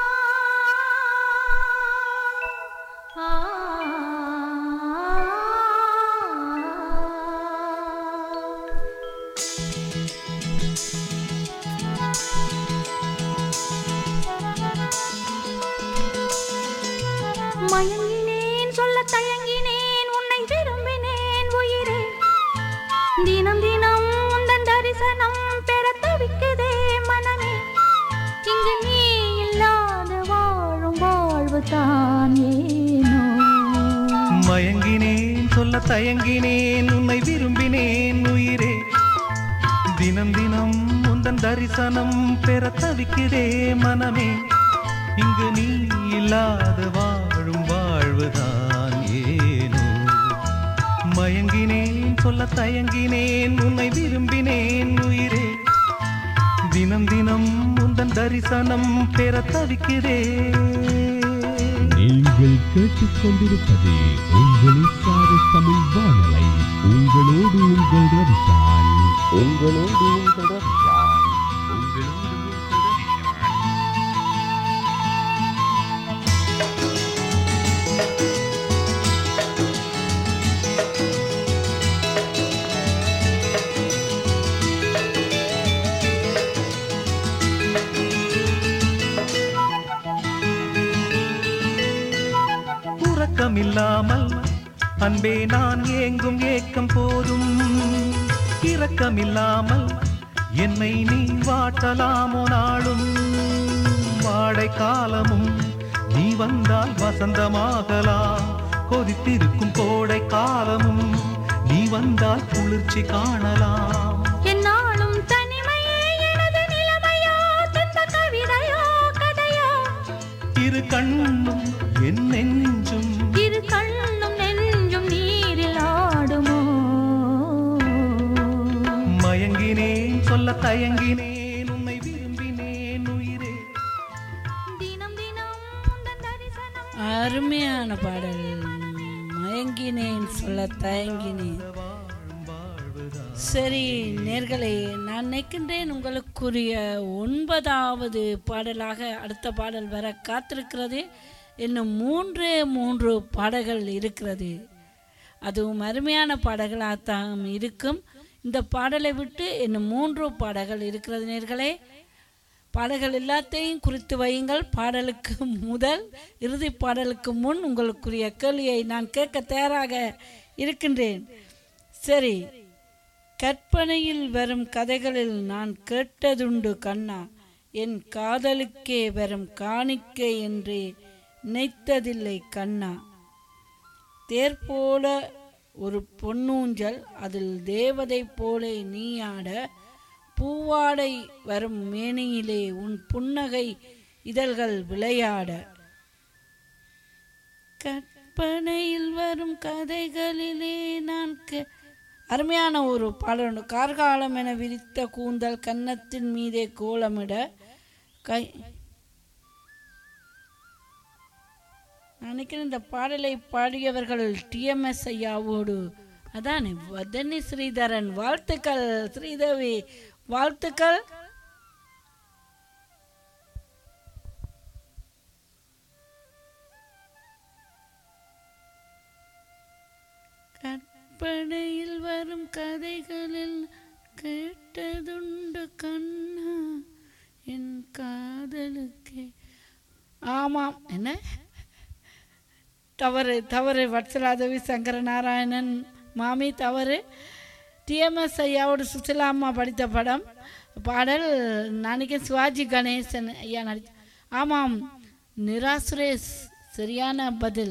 மயங்கினேன் சொல்ல தயங்கினேன் உன்னை விரும்பினேன் உயிரே தினம் தினம் உந்தன் தரிசனம் பெற தவிக்குதே மனமே இங்கு நீ இல்லாத வாழும் வாழ்வு தான் ஏனோ மயங்கினேன் சொல்ல தயங்கினேன் உன்னை விரும்பினேன் உயிரே தினம் தினம் உந்தன் தரிசனம் பெற தவிக்கிறே மனமே இங்கு நீ இல்லாத வாழும் வாழ்வுதான் ஏனோ மயங்கினேன் சொல்ல தயங்கினேன் உன்னை விரும்பினேன் உயிரே தினம் தினம் உந்தன் தரிசனம் பெற தவிக்கிறேன் நீங்கள் கேட்டுக்கொண்டிருப்பது உங்கள் சாரி தமிழ் வானலை உங்களோடு உங்கள் ரவிஷான் உங்களோடு உங்கள் ரவிஷான் உங்களோடு உங்கள் ரவிஷான் உறக்கமில்லாமல் அன்பே நான் ஏங்கும் ஏக்கம் போதும் இரக்கமில்லாமல் என்னை நீ வாட்டலாமோ நாளும் வாடை காலமும் நீ வந்தால் வசந்தமாகலாம் கொதித்திருக்கும் கோடை காலமும் நீ வந்தால் குளிர்ச்சி காணலாம் என்னாலும் தனிமையே எனது நிலைமையோ தந்த கவிதையோ கதையோ இரு கண்ணும் என் நெஞ்சும் இரு கண்ணும் நெஞ்சும் நீரில் ஆடுமோ மயங்கினேன் சொல்ல தயங்கினேன் உன்னை விரும்பினேன் உயிரே தினம் தினம் உந்தன் தரிசனம் அருமையான பாடல் மயங்கினேன் சொல்ல தயங்கினேன் சரி நேர்களே நான் நினைக்கின்றேன் உங்களுக்குரிய ஒன்பதாவது பாடலாக அடுத்த பாடல் வர காத்திருக்கிறது இன்னும் மூன்றே மூன்று பாடல்கள் இருக்கிறது அதுவும் அருமையான பாடல்களாகத்தான் இருக்கும் இந்த பாடலை விட்டு இன்னும் மூன்று பாடல்கள் இருக்கிறது நேர்களே பாடல்கள் எல்லாத்தையும் குறித்து வையுங்கள் பாடலுக்கு முதல் இறுதி பாடலுக்கு முன் உங்களுக்குரிய கேள்வியை நான் கேட்க தயாராக இருக்கின்றேன் சரி கற்பனையில் வரும் கதைகளில் நான் கேட்டதுண்டு கண்ணா என் காதலுக்கே வரும் காணிக்கை என்று நினைத்ததில்லை கண்ணா தேர் போல ஒரு பொன்னூஞ்சல் அதில் தேவதை போலே நீ ஆட பூவாடை வரும் மேனியிலே உன் புன்னகை இதழ்கள் விளையாட கற்பனையில் வரும் கதைகளிலே நான் கே- அருமையான ஒரு பாடல் உண்டு. கார்காலம் என விரித்த கூந்தல் கன்னத்தின் மீதே கோலமிட கை நான் நினைக்கிறேன் இந்த பாடலை பாடியவர்கள் டிஎம்எஸ் ஐயாவோடு அதானே வதனி ஸ்ரீதரன் வாழ்த்துக்கள் ஸ்ரீதேவி வாழ்த்துக்கள் கற்பனையில் வரும் கதைகளில் கேட்டதுண்டு கண்ணா என் காதலுக்கே ஆமாம் என்ன தவறு தவறு வட்சலாதவி சங்கர நாராயணன் மாமி தவறு டிஎம்எஸ் ஐயாவோட சுசிலா அம்மா படித்த படம் பாடல் நாளைக்கு சிவாஜி கணேசன் ஐயா நடித்த ஆமாம் நிரா சுரேஷ் சரியான பதில்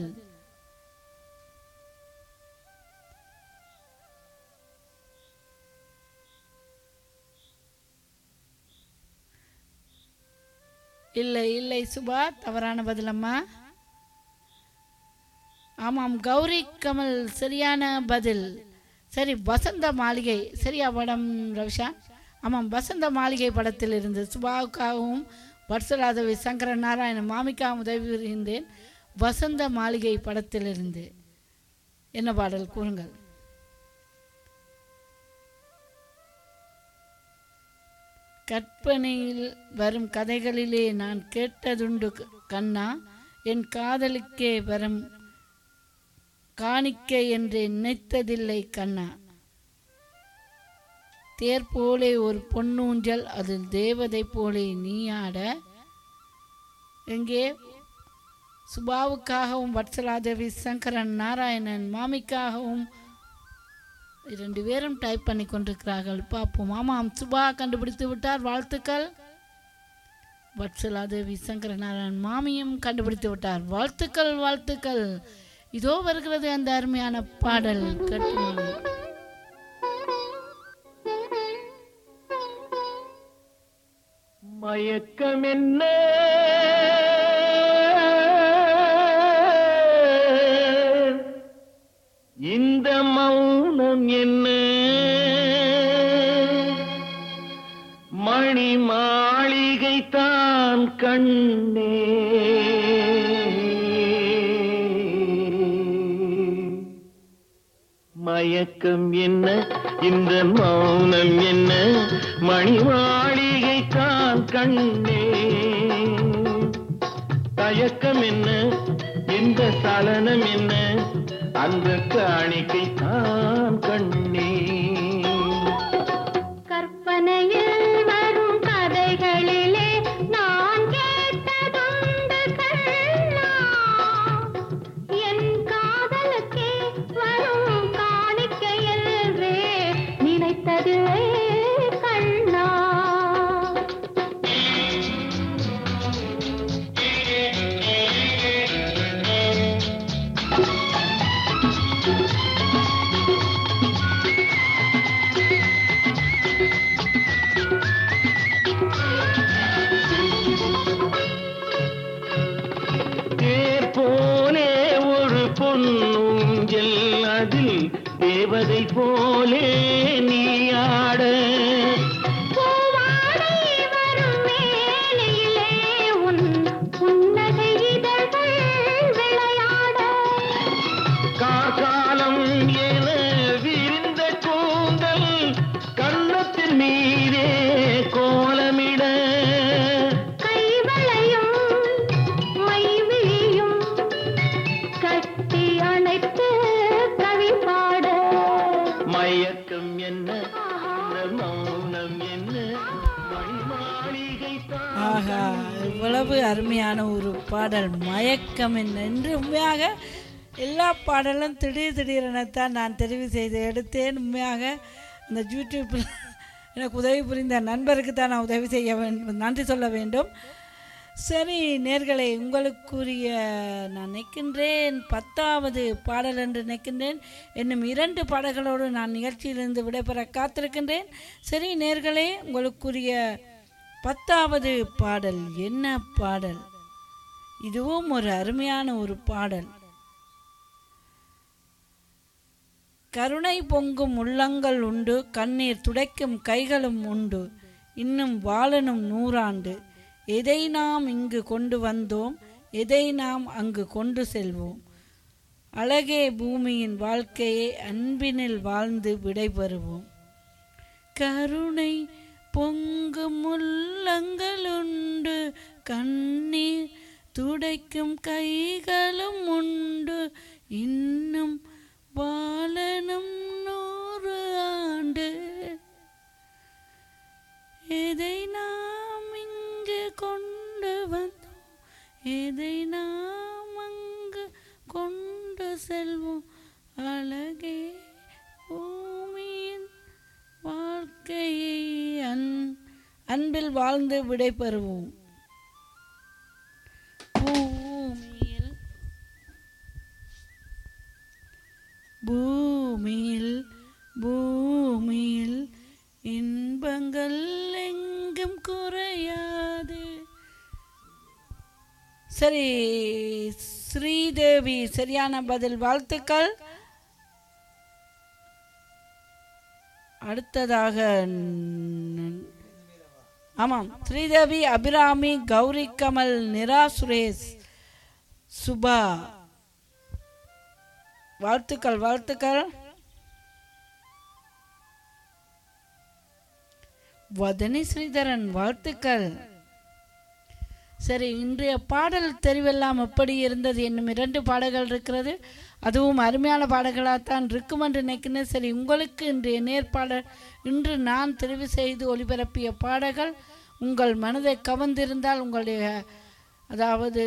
இல்லை இல்லை சுபா தவறான பதிலம்மா ஆமாம் கௌரி கமல் சரியான பதில் சரி வசந்த மாளிகை சரியா படம் ரவிஷா ஆமாம் வசந்த மாளிகை படத்தில் இருந்து சுபாவுக்காகவும் வட்சலாதவி சங்கர நாராயண மாமிக்காகவும் உதவி புரிகின்றேன் வசந்த மாளிகை படத்திலிருந்து என்ன பாடல் கூறுங்கள் கற்பனையில் வரும் கதைகளிலே நான் கேட்டதுண்டு க- கண்ணா என் காதலுக்கே வரும் காணிக்கை என்று நினைத்ததில்லை கண்ணா தேர் போலே ஒரு பொன்னூஞ்சல் அதில் தேவதை போலே நீ ஆட எங்கே சுபாவுக்காகவும் வட்சலாதேவி சங்கரன் நாராயணன் மாமிக்காகவும் இரண்டு பேரும் டைப் பண்ணி கொண்டிருக்கிறார்கள் பார்ப்போம் ஆமாம் சுபா கண்டுபிடித்து விட்டார் வாழ்த்துக்கள் வட்சலாதேவி சங்கரநாராயணன் மாமியும் கண்டுபிடித்து விட்டார் வாழ்த்துக்கள் வாழ்த்துக்கள் இதோ வருகிறது அந்த அருமையான பாடல் கேட்டு மயக்கம் என்ன இந்த மௌனம் என்ன மணி மாளிகை தான் கண்ணே மயக்கம் என்ன இந்த மௌனம் என்ன மணி மாளிகை தான் கண்ணே தயக்கம் என்ன இந்த சலனம் என்ன அந்த காணிக்கை தான் கண்ணே கற்பனையில் வரும் கதைகளிலே நான் கேட்டதுண்டு கண்ணா என் காதலுக்கே வரும் காணிக்கையல்வே நினைத்ததில்லை கண்ணா தேர் போலே ஒரு பொன்னூஞ்சல் அதில் தேவதை போலே நீ ஆட பூவாடை வரும் வேளையிலே உன் புன்னகை இதழ்கள் விளையாட காலம் என விரிந்த கூந்தல் கன்னத்தின் மீதே கோலமிட கைவளையும் மைவிழியும் கட்டி அணைத்து கவி பாட மயக்கம் என்ன இந்த மௌனம் என்ன மணி மாளிகை தான் ஆஹா இவ்வளவு அருமையான ஒரு பாடல் மயக்கம் என்ன என்று உண்மையாக எல்லா பாடலும் திடீர் திடீரெனத்தான் நான் தெரிவு செய்து எடுத்தேன் உண்மையாக இந்த யூடியூப்பில் எனக்கு உதவி புரிந்த நண்பருக்கு தான் நான் உதவி செய்ய வேண்டும் நன்றி சொல்ல வேண்டும் சரி நேர்களே உங்களுக்குரிய நான் நிற்கின்றேன் பத்தாவது பாடல் என்று நிற்கின்றேன் இன்னும் இரண்டு பாடல்களோடு நான் நிகழ்ச்சியிலிருந்து விடைபெற காத்திருக்கின்றேன் சரி நேர்களே உங்களுக்குரிய பத்தாவது பாடல் என்ன பாடல் இதுவும் ஒரு அருமையான ஒரு பாடல் கருணை பொங்கும் உள்ளங்கள் உண்டு கண்ணீர் துடைக்கும் கைகளும் உண்டு இன்னும் வாழனும் நூறாண்டு எதை நாம் இங்கு கொண்டு வந்தோம் எதை நாம் அங்கு கொண்டு செல்வோம் அழகே பூமியின் வாழ்க்கையை அன்பினில் வாழ்ந்து விடைபெறுவோம் கருணை பொங்கும் உள்ளங்களுண்டு கண்ணீர் துடைக்கும் கைகளும் உண்டு இன்னும் வாழனும் நூறு ஆண்டு எதை நாம் இங்கு கொண்டு வந்தோம் எதை நாம் அங்கு கொண்டு செல்வோம் அழகே பூமியின் வாழ்க்கையை அன் அன்பில் வாழ்ந்து விடைபெறுவோம் பூமியில் பூமியில் பூமியில் இன்பங்கள் எங்கும் குறையாது சரி ஸ்ரீதேவி சரியான பதில் வாழ்த்துக்கள் அடுத்ததாக ந- ஆமாம் ஸ்ரீதேவி அபிராமி கௌரி கமல் நிரா சுரேஷ் சுபா வாழ்த்துக்கள் வாழ்த்துக்கள் வதனி ஸ்ரீதரன் வாழ்த்துக்கள் சரி இன்றைய பாடல் தெரிவெல்லாம் எப்படி இருந்தது என்னும் இரண்டு பாடல்கள் இருக்கிறது அதுவும் அருமையான பாடல்களாகத்தான் இருக்கும் என்று நினைக்கிறேன் சரி உங்களுக்கு இன்றைய நேர்பாடல் இன்று நான் தெரிவு செய்து ஒளிபரப்பிய பாடல்கள் உங்கள் மனதை கவர்ந்திருந்தால் உங்களுடைய அதாவது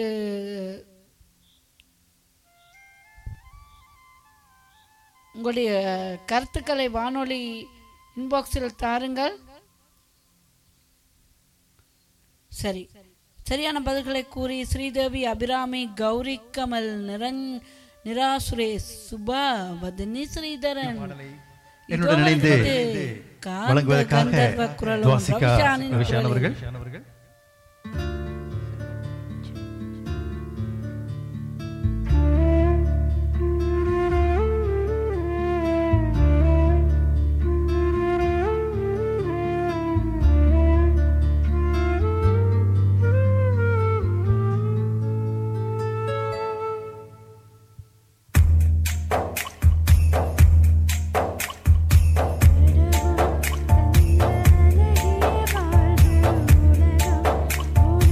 உங்களுடைய கருத்துக்களை வானொலி இன்பாக்ஸில் தாருங்கள் சரி சரியான பதில்களை கூறி ஸ்ரீதேவி அபிராமி கௌரி கமல் நிரஞ் நிரா சுரேஷ் சுபா வதனி ஸ்ரீதரன் என்னுடன் இணைந்து வருகிறது காந்த வழங்குவதற்காக கந்தர்வ குரலும் துவாசிகா ரவிஷானின் ரவிஷான் குரலில். அவர்கள் வாழ்வு உலகம்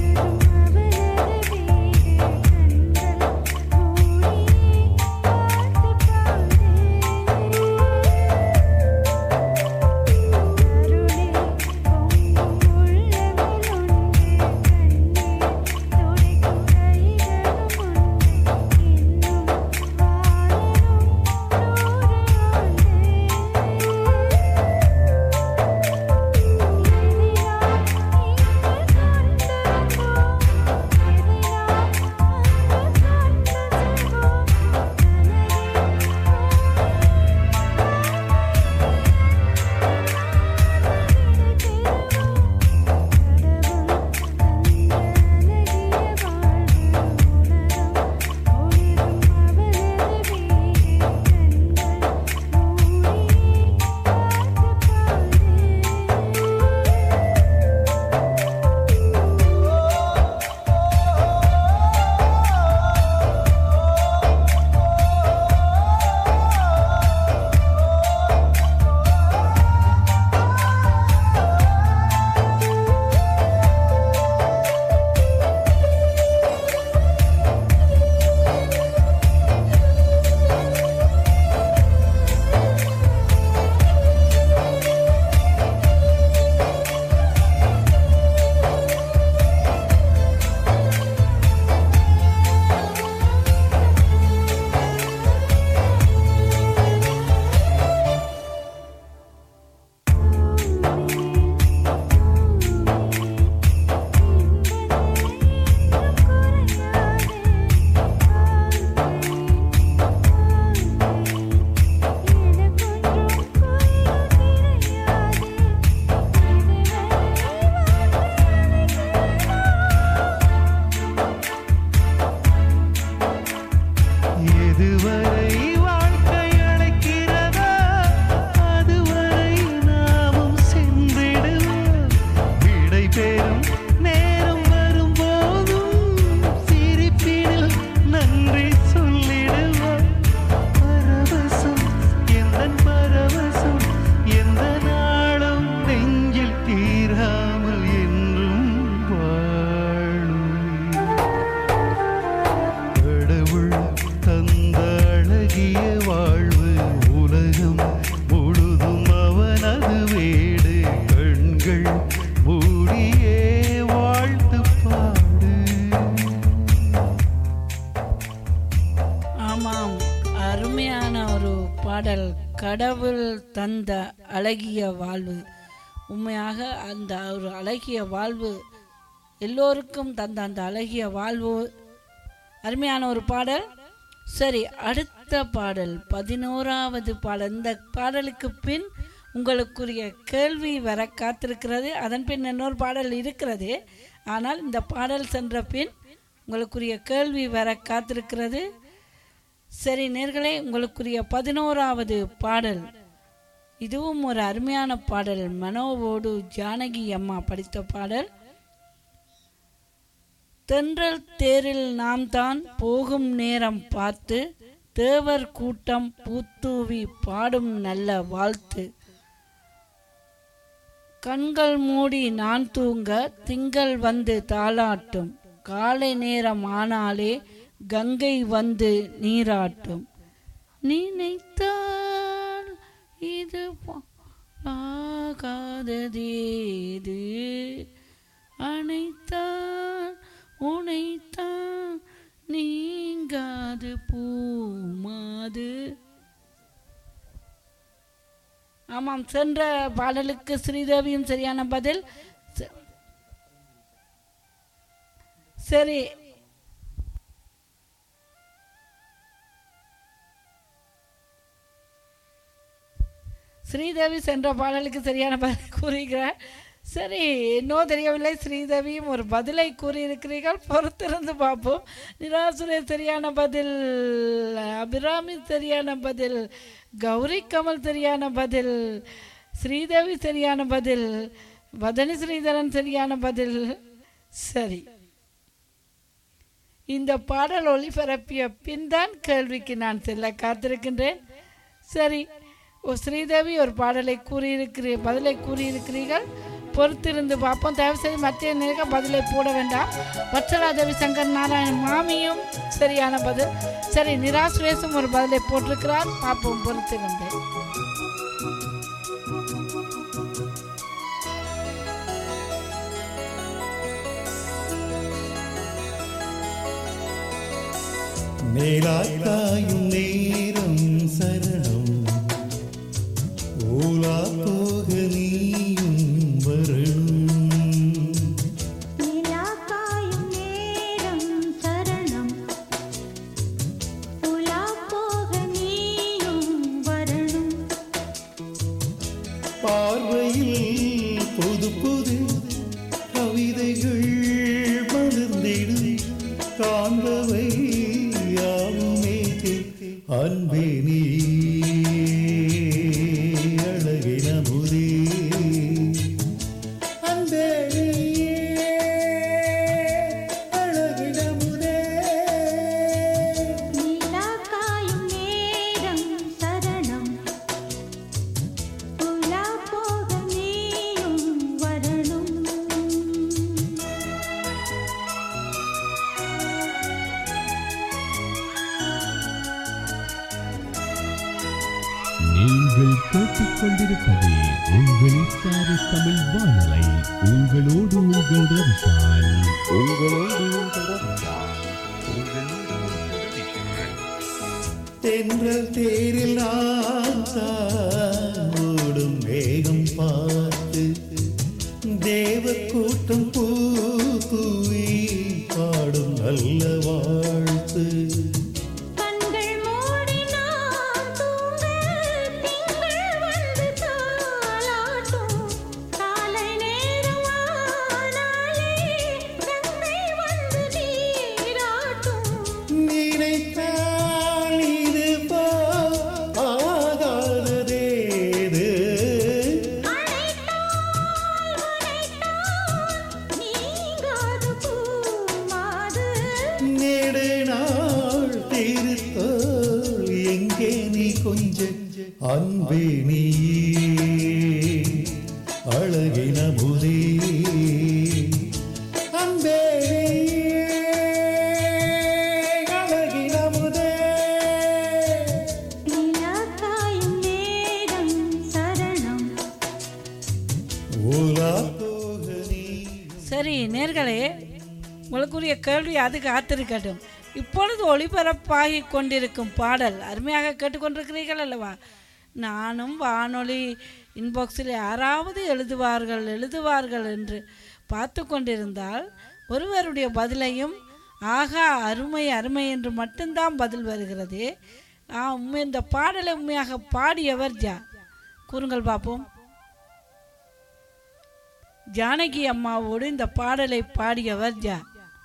எதுவரை வாழ்க்கை அழைக்கிறதோ அதுவரை நாமும் சென்றிடுவோம் விடை பெறும் நேரம் வரும்போதும் சிரிப்பினில் நன்றி சொல்லிடுவோம் பரவசம் எந்த பரவசம் எந்த நாளும் நெஞ்சில் தீராமல் என்றும் வாழும் கடவுள் தந்த அழகிய வாழ்வு உலகம் முழுதும் அவனது வீடு கண்கள் மூடியே வாழ்த்து பாடு ஆமாம் அருமையான ஒரு பாடல் கடவுள் தந்த அழகிய வாழ்வு உண்மையாக அந்த ஒரு அழகிய வாழ்வு எல்லோருக்கும் தந்த அந்த அழகிய வாழ்வு அருமையான ஒரு பாடல் சரி அடுத்த பாடல் பதினோராவது பாடல் இந்த பாடலுக்கு பின் உங்களுக்குரிய கேள்வி வர காத்திருக்கிறது அதன் பின் இன்னொரு பாடல் இருக்கிறது ஆனால் இந்த பாடல் சென்ற பின் உங்களுக்குரிய கேள்வி வர காத்திருக்கிறது சரி நேர்களே உங்களுக்குரிய பதினோராவது பாடல் இதுவும் ஒரு அருமையான பாடல் மனோவோடு ஜானகி அம்மா படித்த பாடல் தென்றல் தேரில் நாம் தான் போகும் நேரம் பார்த்து தேவர் கூட்டம் பூத்தூவி பாடும் நல்ல வாழ்த்து கண்கள் மூடி நான் தூங்க திங்கள் வந்து தாளாட்டும் காலை நேரம் ஆனாலே கங்கை வந்து நீராட்டும் நினைத்தால் இது ஆகாததேது அணைத்தான் உனைத்தான் நீங்காது பூமாது ஆமாம் சென்ற பாடலுக்கு ஸ்ரீதேவியும் சரியான பதில் ச- சரி ஸ்ரீதேவி சென்ற பாடலுக்கு சரியான பதில் கூறுகிறார் சரி இன்னும் தெரியவில்லை ஸ்ரீதேவியும் ஒரு பதிலை கூறியிருக்கிறீர்கள் பொறுத்திருந்து பார்ப்போம் நிராசுரே சரியான பதில் அபிராமி சரியான பதில் கௌரி கமல் சரியான பதில் ஸ்ரீதேவி சரியான பதில் வதனி ஸ்ரீதரன் சரியான பதில் சரி இந்த பாடல் ஒளிபரப்பிய பின்தான் கேள்விக்கு நான் செல்ல காத்திருக்கின்றேன் சரி ஓ ஸ்ரீதேவி ஒரு பாடலை கூறியிருக்கிறீ பதிலை கூறியிருக்கிறீர்கள் பொறுத்திருந்து பார்ப்போம் தயவு செய்து மத்திய நேர பதிலை போட வேண்டாம் வத்சலாதேவி சங்கர் நாராயண் மாமியும் சரியான பதில் சரி நிராஸ் சுரேஷும் ஒரு பதிலை போட்டிருக்கிறார் பார்ப்போம் பொறுத்திருந்து மேலாத்தாயும் நேரம் சரணம் ஓலா போக நீயும் வரணும் நிலாக்காயும் நேரம் சரணம் உலா போக நீயும் வரணும் பார்வையில் புது புது கவிதைகள் மலர்ந்திடும் காண்பவை யாவுமே அன்பே நீ அழகின முதே அன்பே நீ அழகின முதே நிலாக்காயும் நேரம் சரணம் உலா போக நீயும் வரணும் நீங்கள் கேட்டுக்கொண்டிருப்பது உங்கள் சாரி தமிழ் வானலை உங்களோடு உங்கள் ரவிஷான் உங்களோடு உங்கள் ரவிஷான் தென்றல் தேரில் நான் தான் ஓடும் வேகம் பார்த்து தேவ கூட்டம் பூ தூவி பாடும் நல்ல வாழ்த்து கண்கள் மூடி நான் தூங்க திங்கள் வந்து தாலாட்டும் காலை நேரம் ஆனாலே கங்கை வந்து நீராட்டும் நினைத்தால் சிறுத்தோல் எங்கே நீ கொஞ்ச அன்பே நீ அழகின முதே அன்பே அழகின முதே நிலாக்காயும் நேரம் சரணம் ஓலா போக நீ சரி நேர்களே உங்களுக்குரிய கேள்வி அது காத்திருக்கட்டும் இப்பொழுது ஒளிபரப்பாகி கொண்டிருக்கும் பாடல் அருமையாக கேட்டுக்கொண்டிருக்கிறீர்கள் அல்லவா நானும் வானொலி இன்பாக்ஸில் யாராவது எழுதுவார்கள் எழுதுவார்கள் என்று பார்த்து கொண்டிருந்தால் ஒருவருடைய பதிலையும் ஆகா அருமை அருமை என்று மட்டும்தான் பதில் வருகிறது ஆ, உண்மை இந்த பாடலை உண்மையாக பாடியவர் ஜா கூறுங்கள் பார்ப்போம் ஜானகி அம்மாவோடு இந்த பாடலை பாடியவர் ஜா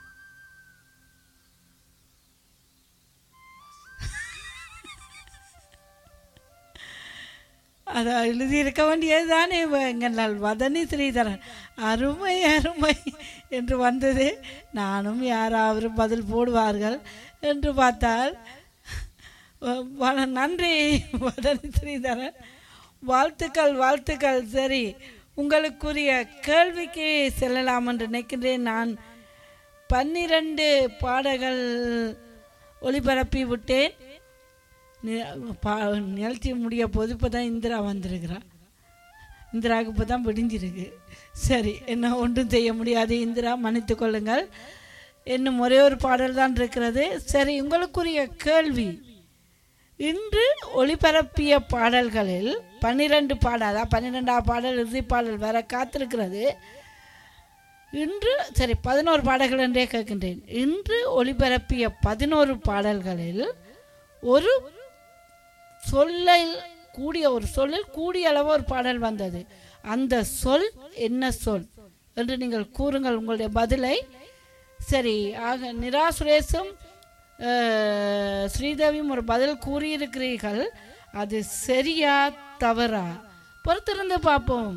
அதை எழுதியிருக்க வேண்டியது தானே எங்கள் வதனி ஸ்ரீதரன் அருமை அருமை என்று வந்தது நானும் யாராவது பதில் போடுவார்கள் என்று பார்த்தால் வ- வ- நன்றி வதனி ஸ்ரீதரன் வாழ்த்துக்கள் வாழ்த்துக்கள் சரி உங்களுக்குரிய கேள்விக்கு செல்லலாம் என்று நினைக்கின்றேன் நான் பன்னிரண்டு பாடல்கள் ஒளிபரப்பி விட்டேன் நி- பா- நிகழ்ச்சி முடிய போது இப்போ தான் இந்திரா வந்திருக்கிறா இந்திராவுக்கு இப்போ தான் விடிஞ்சிருக்கு சரி என்ன ஒன்றும் செய்ய முடியாது இந்திரா மன்னித்து கொள்ளுங்கள் இன்னும் ஒரே ஒரு பாடல் தான் இருக்கிறது சரி உங்களுக்குரிய கேள்வி இன்று ஒளிபரப்பிய பாடல்களில் பன்னிரண்டு பாடல் அதான் பன்னிரெண்டாவது பாடல் இறுதி பாடல் வர காத்திருக்கிறது இன்று சரி பதினோரு பாடல்கள் என்றே கேட்கின்றேன் இன்று ஒளிபரப்பிய பதினோரு பாடல்களில் ஒரு சொல்லில் கூடிய ஒரு சொல்லில் கூடிய அளவு ஒரு பாடல் வந்தது அந்த சொல் என்ன சொல் என்று நீங்கள் கூறுங்கள் உங்களுடைய பதிலை சரி ஆக நிரா சுரேஷும் அஹ், ஸ்ரீதேவியும் ஒரு பதில் கூறியிருக்கிறீர்கள் அது சரியா தவறா பொறுத்திருந்து பார்ப்போம்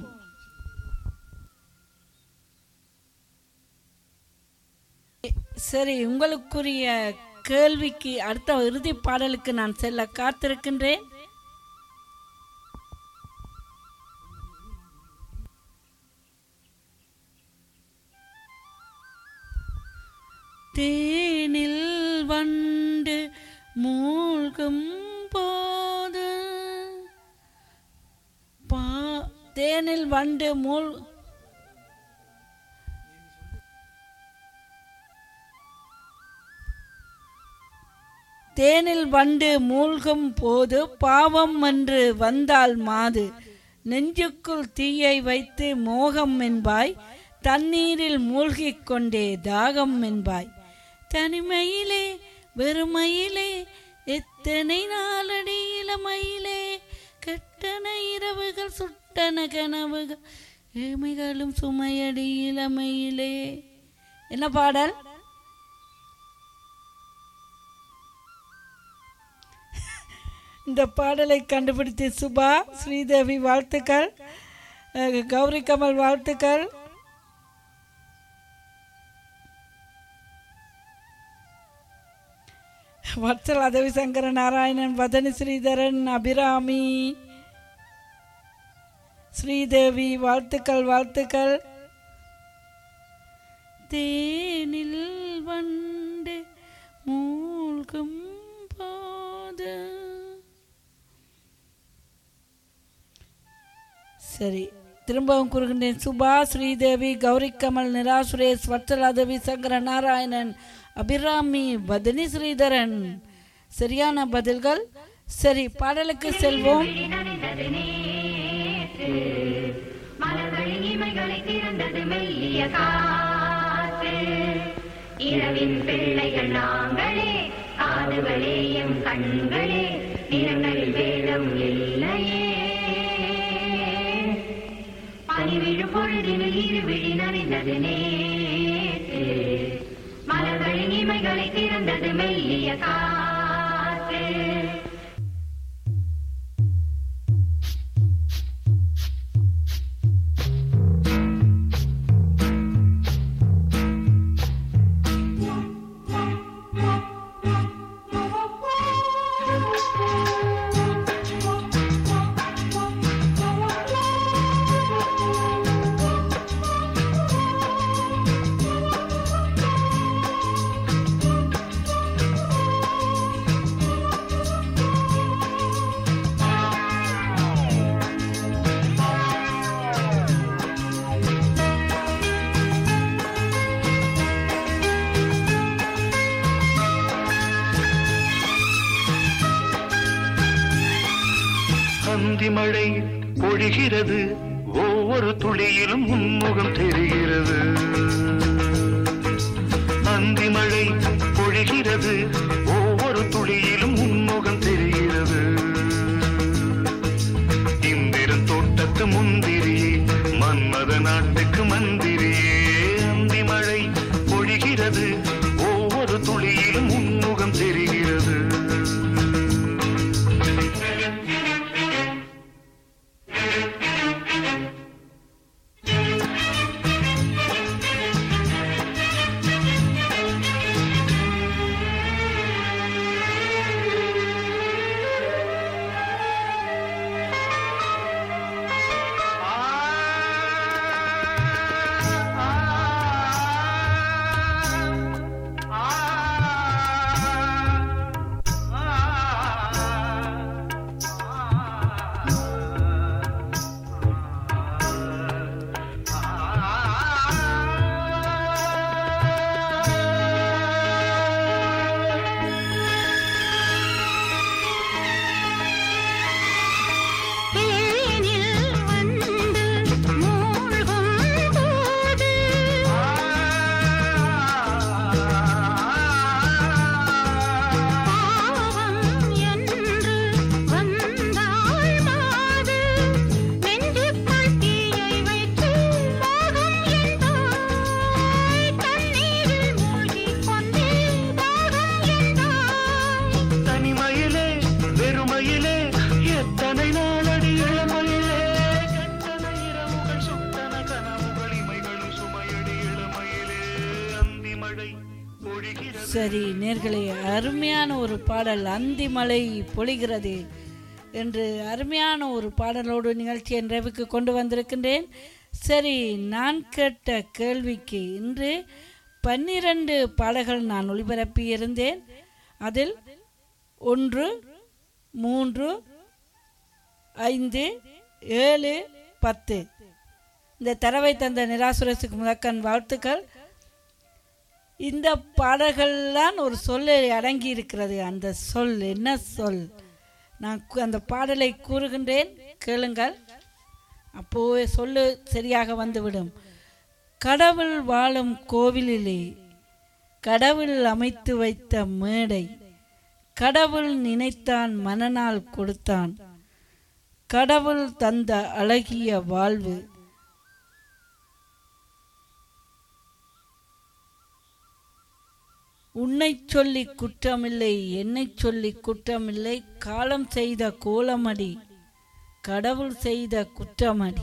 சரி உங்களுக்குரிய கேள்விக்கு அடுத்த இறுதி பாடலுக்கு நான் செல்ல காத்திருக்கின்றேன் தேனில் வண்டு மூழ்கும் போது பா தேனில் வண்டு மூழ் தேனில் வண்டு மூழ்கும் போது பாவம் என்று வந்தால் மாது நெஞ்சுக்குள் தீயை வைத்து மோகம் என்பாய் தண்ணீரில் மூழ்கிக் கொண்டே தாகம் என்பாய் தனிமையிலே வெறுமையிலே எத்தனை நாளடி இளமையிலே கெட்டன இரவுகள் சுட்டன கனவுகள் ஏமைகளும் சுமையடி இளமையிலே என்ன பாடல் இந்த பாடலை கண்டுபிடித்த சுபா ஸ்ரீதேவி வாழ்த்துக்கள் அஹ், கௌரி கமல் வாழ்த்துக்கள் வத்சல் அதவி சங்கர நாராயணன் வதனி ஸ்ரீதரன் அபிராமி ஸ்ரீதேவி வாழ்த்துக்கள் வாழ்த்துக்கள் தேனில் வண்டு மூழ்கும் போது சரி திரும்பவும் கூறுகின்றேன் சுபா ஸ்ரீதேவி கௌரி கமல் நிரா சுரேஷ் வத்சலாதேவி சங்கர நாராயணன் அபிராமி பதனி ஸ்ரீதரன் சரியான பதில்கள் சரி பாடலுக்கு செல்வோம் மலர்களின் இமைகளை திறந்தது மெல்லிய காற்று இரவின் பிள்ளைகள் நாங்களே காதுகளே எம் கண்களே நிறங்களில் வேதம் இல்லையே பனி விழும் பொழுதினில் இரு விழி நனைந்தது நேற்று மலர்களின் இமைகளை திறந்தது மெல்லிய காற்று அந்தி மழை பொழிகிறது ஒவ்வொரு துளியிலும் உன்முகம் தெரிகிறது அந்தி மழை பொழிகிறது ஒவ்வொரு துளியிலும் உன்முகம் தெரிகிறது இந்திரன் தோட்டத்து முந்திரியே மன்மத நாட்டுக்கு மந்திரியே அந்தி மழை பொழிகிறது ஒவ்வொரு துளியிலும் உன்முகம் தெரிகிறது தேனில் வந்து மூழ்கும் போது பாவம் என்று வந்தாள் மாது நெஞ்சுக்குள் தீயை வைத்து மோகம் என்றாய் தண்ணீரில் மூழ்கிக் கொண்டே தாகம் என்றாய் தனிமையிலே வெறுமையிலே எத்தனை நாளடி இளமையிலே கெட்டன இரவுகள் சுட்டன கனவுகள் இமைகளும் சுமையடி இளமையிலே அந்தி மழை பொழிகிறது சரி நேர்களே அருமையான ஒரு பாடல் அந்தி மலை பொழிகிறது என்று அருமையான ஒரு பாடலோடு நிகழ்ச்சியை நிறைவுக்கு கொண்டு வந்திருக்கின்றேன் சரி நான் கேட்ட கேள்விக்கு இன்று பன்னிரண்டு பாடல்கள் நான் ஒளிபரப்பி இருந்தேன் அதில் ஒன்று மூன்று ஐந்து ஏழு பத்து இந்த தரவை தந்த நிராசுரசுக்கு முதற்கண் வாழ்த்துக்கள் இந்த பாடல்கள்லாம் ஒரு சொல் அடங்கி இருக்கிறது அந்த சொல் என்ன சொல் நான் கு- அந்த பாடலை கூறுகின்றேன் கேளுங்கள் அப்போ சொல்லு சரியாக வந்துவிடும் கடவுள் வாழும் கோவிலிலே கடவுள் அமைத்து வைத்த மேடை கடவுள் நினைத்தான் மனநாள் கொடுத்தான் கடவுள் தந்த அழகிய வாழ்வு உன்னை சொல்லி குற்றமில்லை என்னை சொல்லி குற்றமில்லை காலம் செய்த கோலமடி கடவுள் செய்த குற்றமடி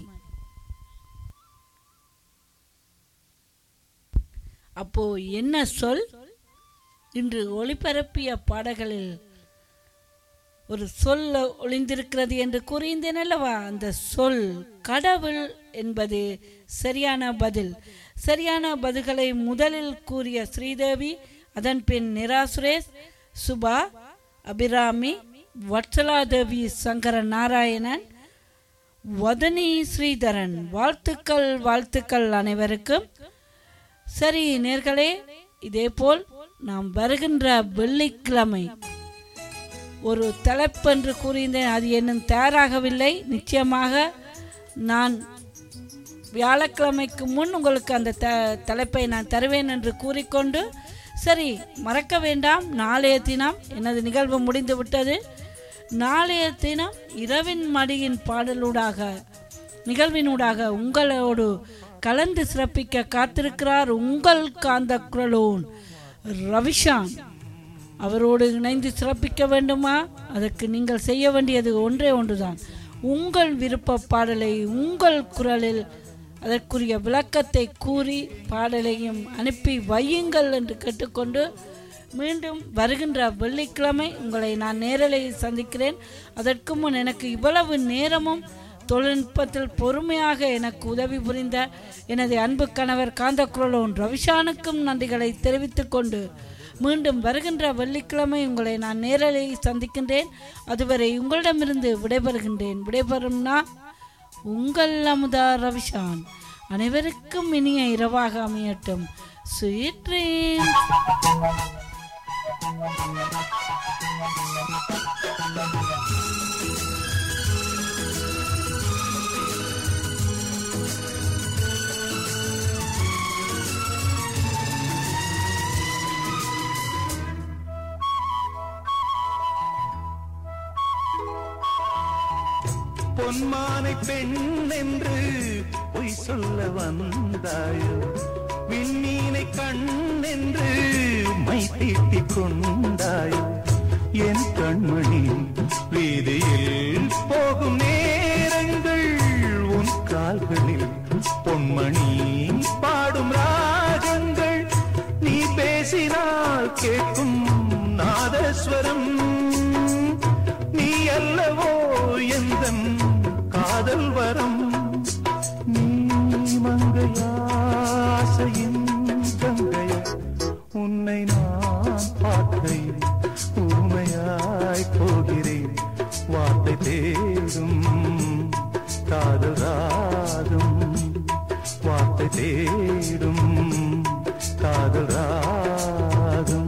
அப்போ என்ன சொல் இன்று ஒளிபரப்பிய பாடல்களில் ஒரு சொல் ஒளிந்திருக்கிறது என்று கூறியிருந்தேன் அல்லவா அந்த சொல் கடவுள் என்பது சரியான பதில் சரியான பதில்களை முதலில் கூறிய ஸ்ரீதேவி அதன் பின் நிரா சுரேஷ் சுபா அபிராமி வட்சலாதேவி சங்கர நாராயணன் வதனி ஸ்ரீதரன் வாழ்த்துக்கள் வாழ்த்துக்கள் அனைவருக்கும் சரி நேர்களே இதேபோல் நாம் வருகின்ற வெள்ளிக்கிழமை ஒரு தலைப்பென்று கூறியிருந்தேன் அது இன்னும் தயாராகவில்லை நிச்சயமாக நான் வியாழக்கிழமைக்கு முன் உங்களுக்கு அந்த த தலைப்பை நான் தருவேன் என்று கூறிக்கொண்டு சரி மறக்க வேண்டாம் நாளைய தினம் எனது நிகழ்வு முடிந்து விட்டது நாளைய தினம் இரவின் மடியின் பாடலூடாக நிகழ்வினூடாக உங்களோடு கலந்து சிறப்பிக்க காத்திருக்கிறார் உங்கள் காந்த குரலோன் ரவிஷான் அவரோடு இணைந்து சிறப்பிக்க வேண்டுமா அதற்கு நீங்கள் செய்ய வேண்டியது ஒன்றே ஒன்றுதான் உங்கள் விருப்ப பாடலை உங்கள் குரலில் அதற்குரிய விளக்கத்தை கூறி பாடலையும் அனுப்பி வையுங்கள் என்று கேட்டுக்கொண்டு மீண்டும் வருகின்ற வெள்ளிக்கிழமை உங்களை நான் நேரலையில் சந்திக்கிறேன் அதற்கு முன் எனக்கு இவ்வளவு நேரமும் தொழில்நுட்பத்தில் பொறுமையாக எனக்கு உதவி புரிந்த எனது அன்பு கணவர் காந்தக்குரலோன் ரவிஷானுக்கும் நன்றிகளை தெரிவித்துக் கொண்டு மீண்டும் வருகின்ற வெள்ளிக்கிழமை உங்களை நான் நேரலையில் சந்திக்கின்றேன் அதுவரை உங்களிடமிருந்து விடைபெறுகின்றேன் விடைபெறும் நான் உங்கள் அமுதா ரவிஷான் அனைவருக்கும் இனிய இரவாக அமையட்டும் ஸ்வீட் ட்ரீம்ஸ் பொன்மானை பெண் என்று பொய் சொல்ல வந்தாயோ விண்ணீனை கண் என்று மை தீட்டிக் கொண்டாயோ என் கண்மணி வீதியில் போகும் நேரங்கள் உன் கால்களில் பொன்மணி பாடும் ராகங்கள் நீ பேசினால் கேட்கும் நாதஸ்வரம் நீ அல்லவோ எந்த காதல் வரம் நீ மங்கையாசையின் கங்கைய உன்னை நான் பார்க்கையில் ஊமையாய் போகிறேன் வார்த்தை தேடும் காதல் ராகம் வார்த்தை தேடும் காதல் ராகம்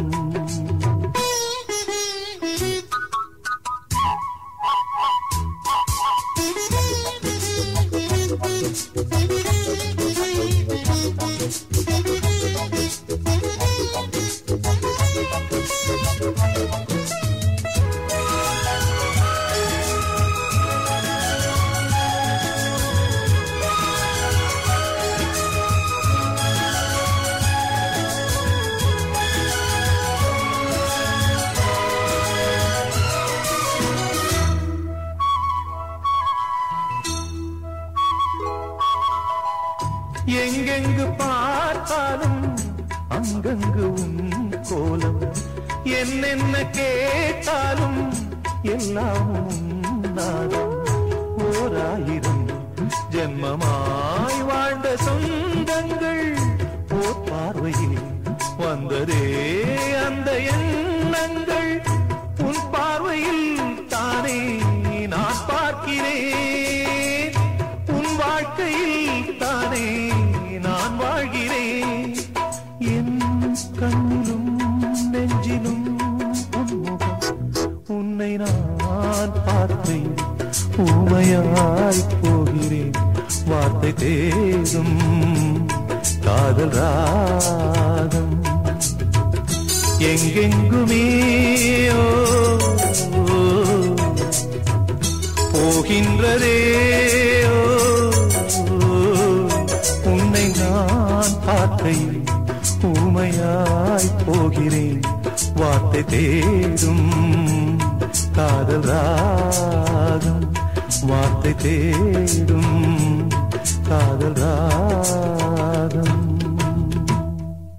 எங்கெங்கு பார்த்தாலும் அங்கங்கு உன் கோலம் என்னென்ன கேட்டாலும் எல்லாம் உன்னாதம் ஓராயிரம் ஜென்மமாய் வாழ்ந்த சொந்தங்கள் ஓர் பார்வையில் வந்ததே அந்த எண்ணங்கள் உன் பார்வையில் தானே நான் பார்க்கிறேன் உன் வாழ்க்கையில் தானே நான் வாழ்கிறேன் என் கண்ணிலும் நெஞ்சிலும் உன்முகம் உன்னை நான் பார்த்தேன் ஊமையாய் போகிறேன் வார்த்தை தேடும் காதல் ராகம் எங்கெங்குமே ஓ, ஓ, போகின்றதே ஓ, ஓ, உன்னை நான் பார்க்கையில் ஊமையாய் போகிறேன் வார்த்தை தேடும் காதல் ராகம் வார்த்தை தேடும் காதல் ராகம்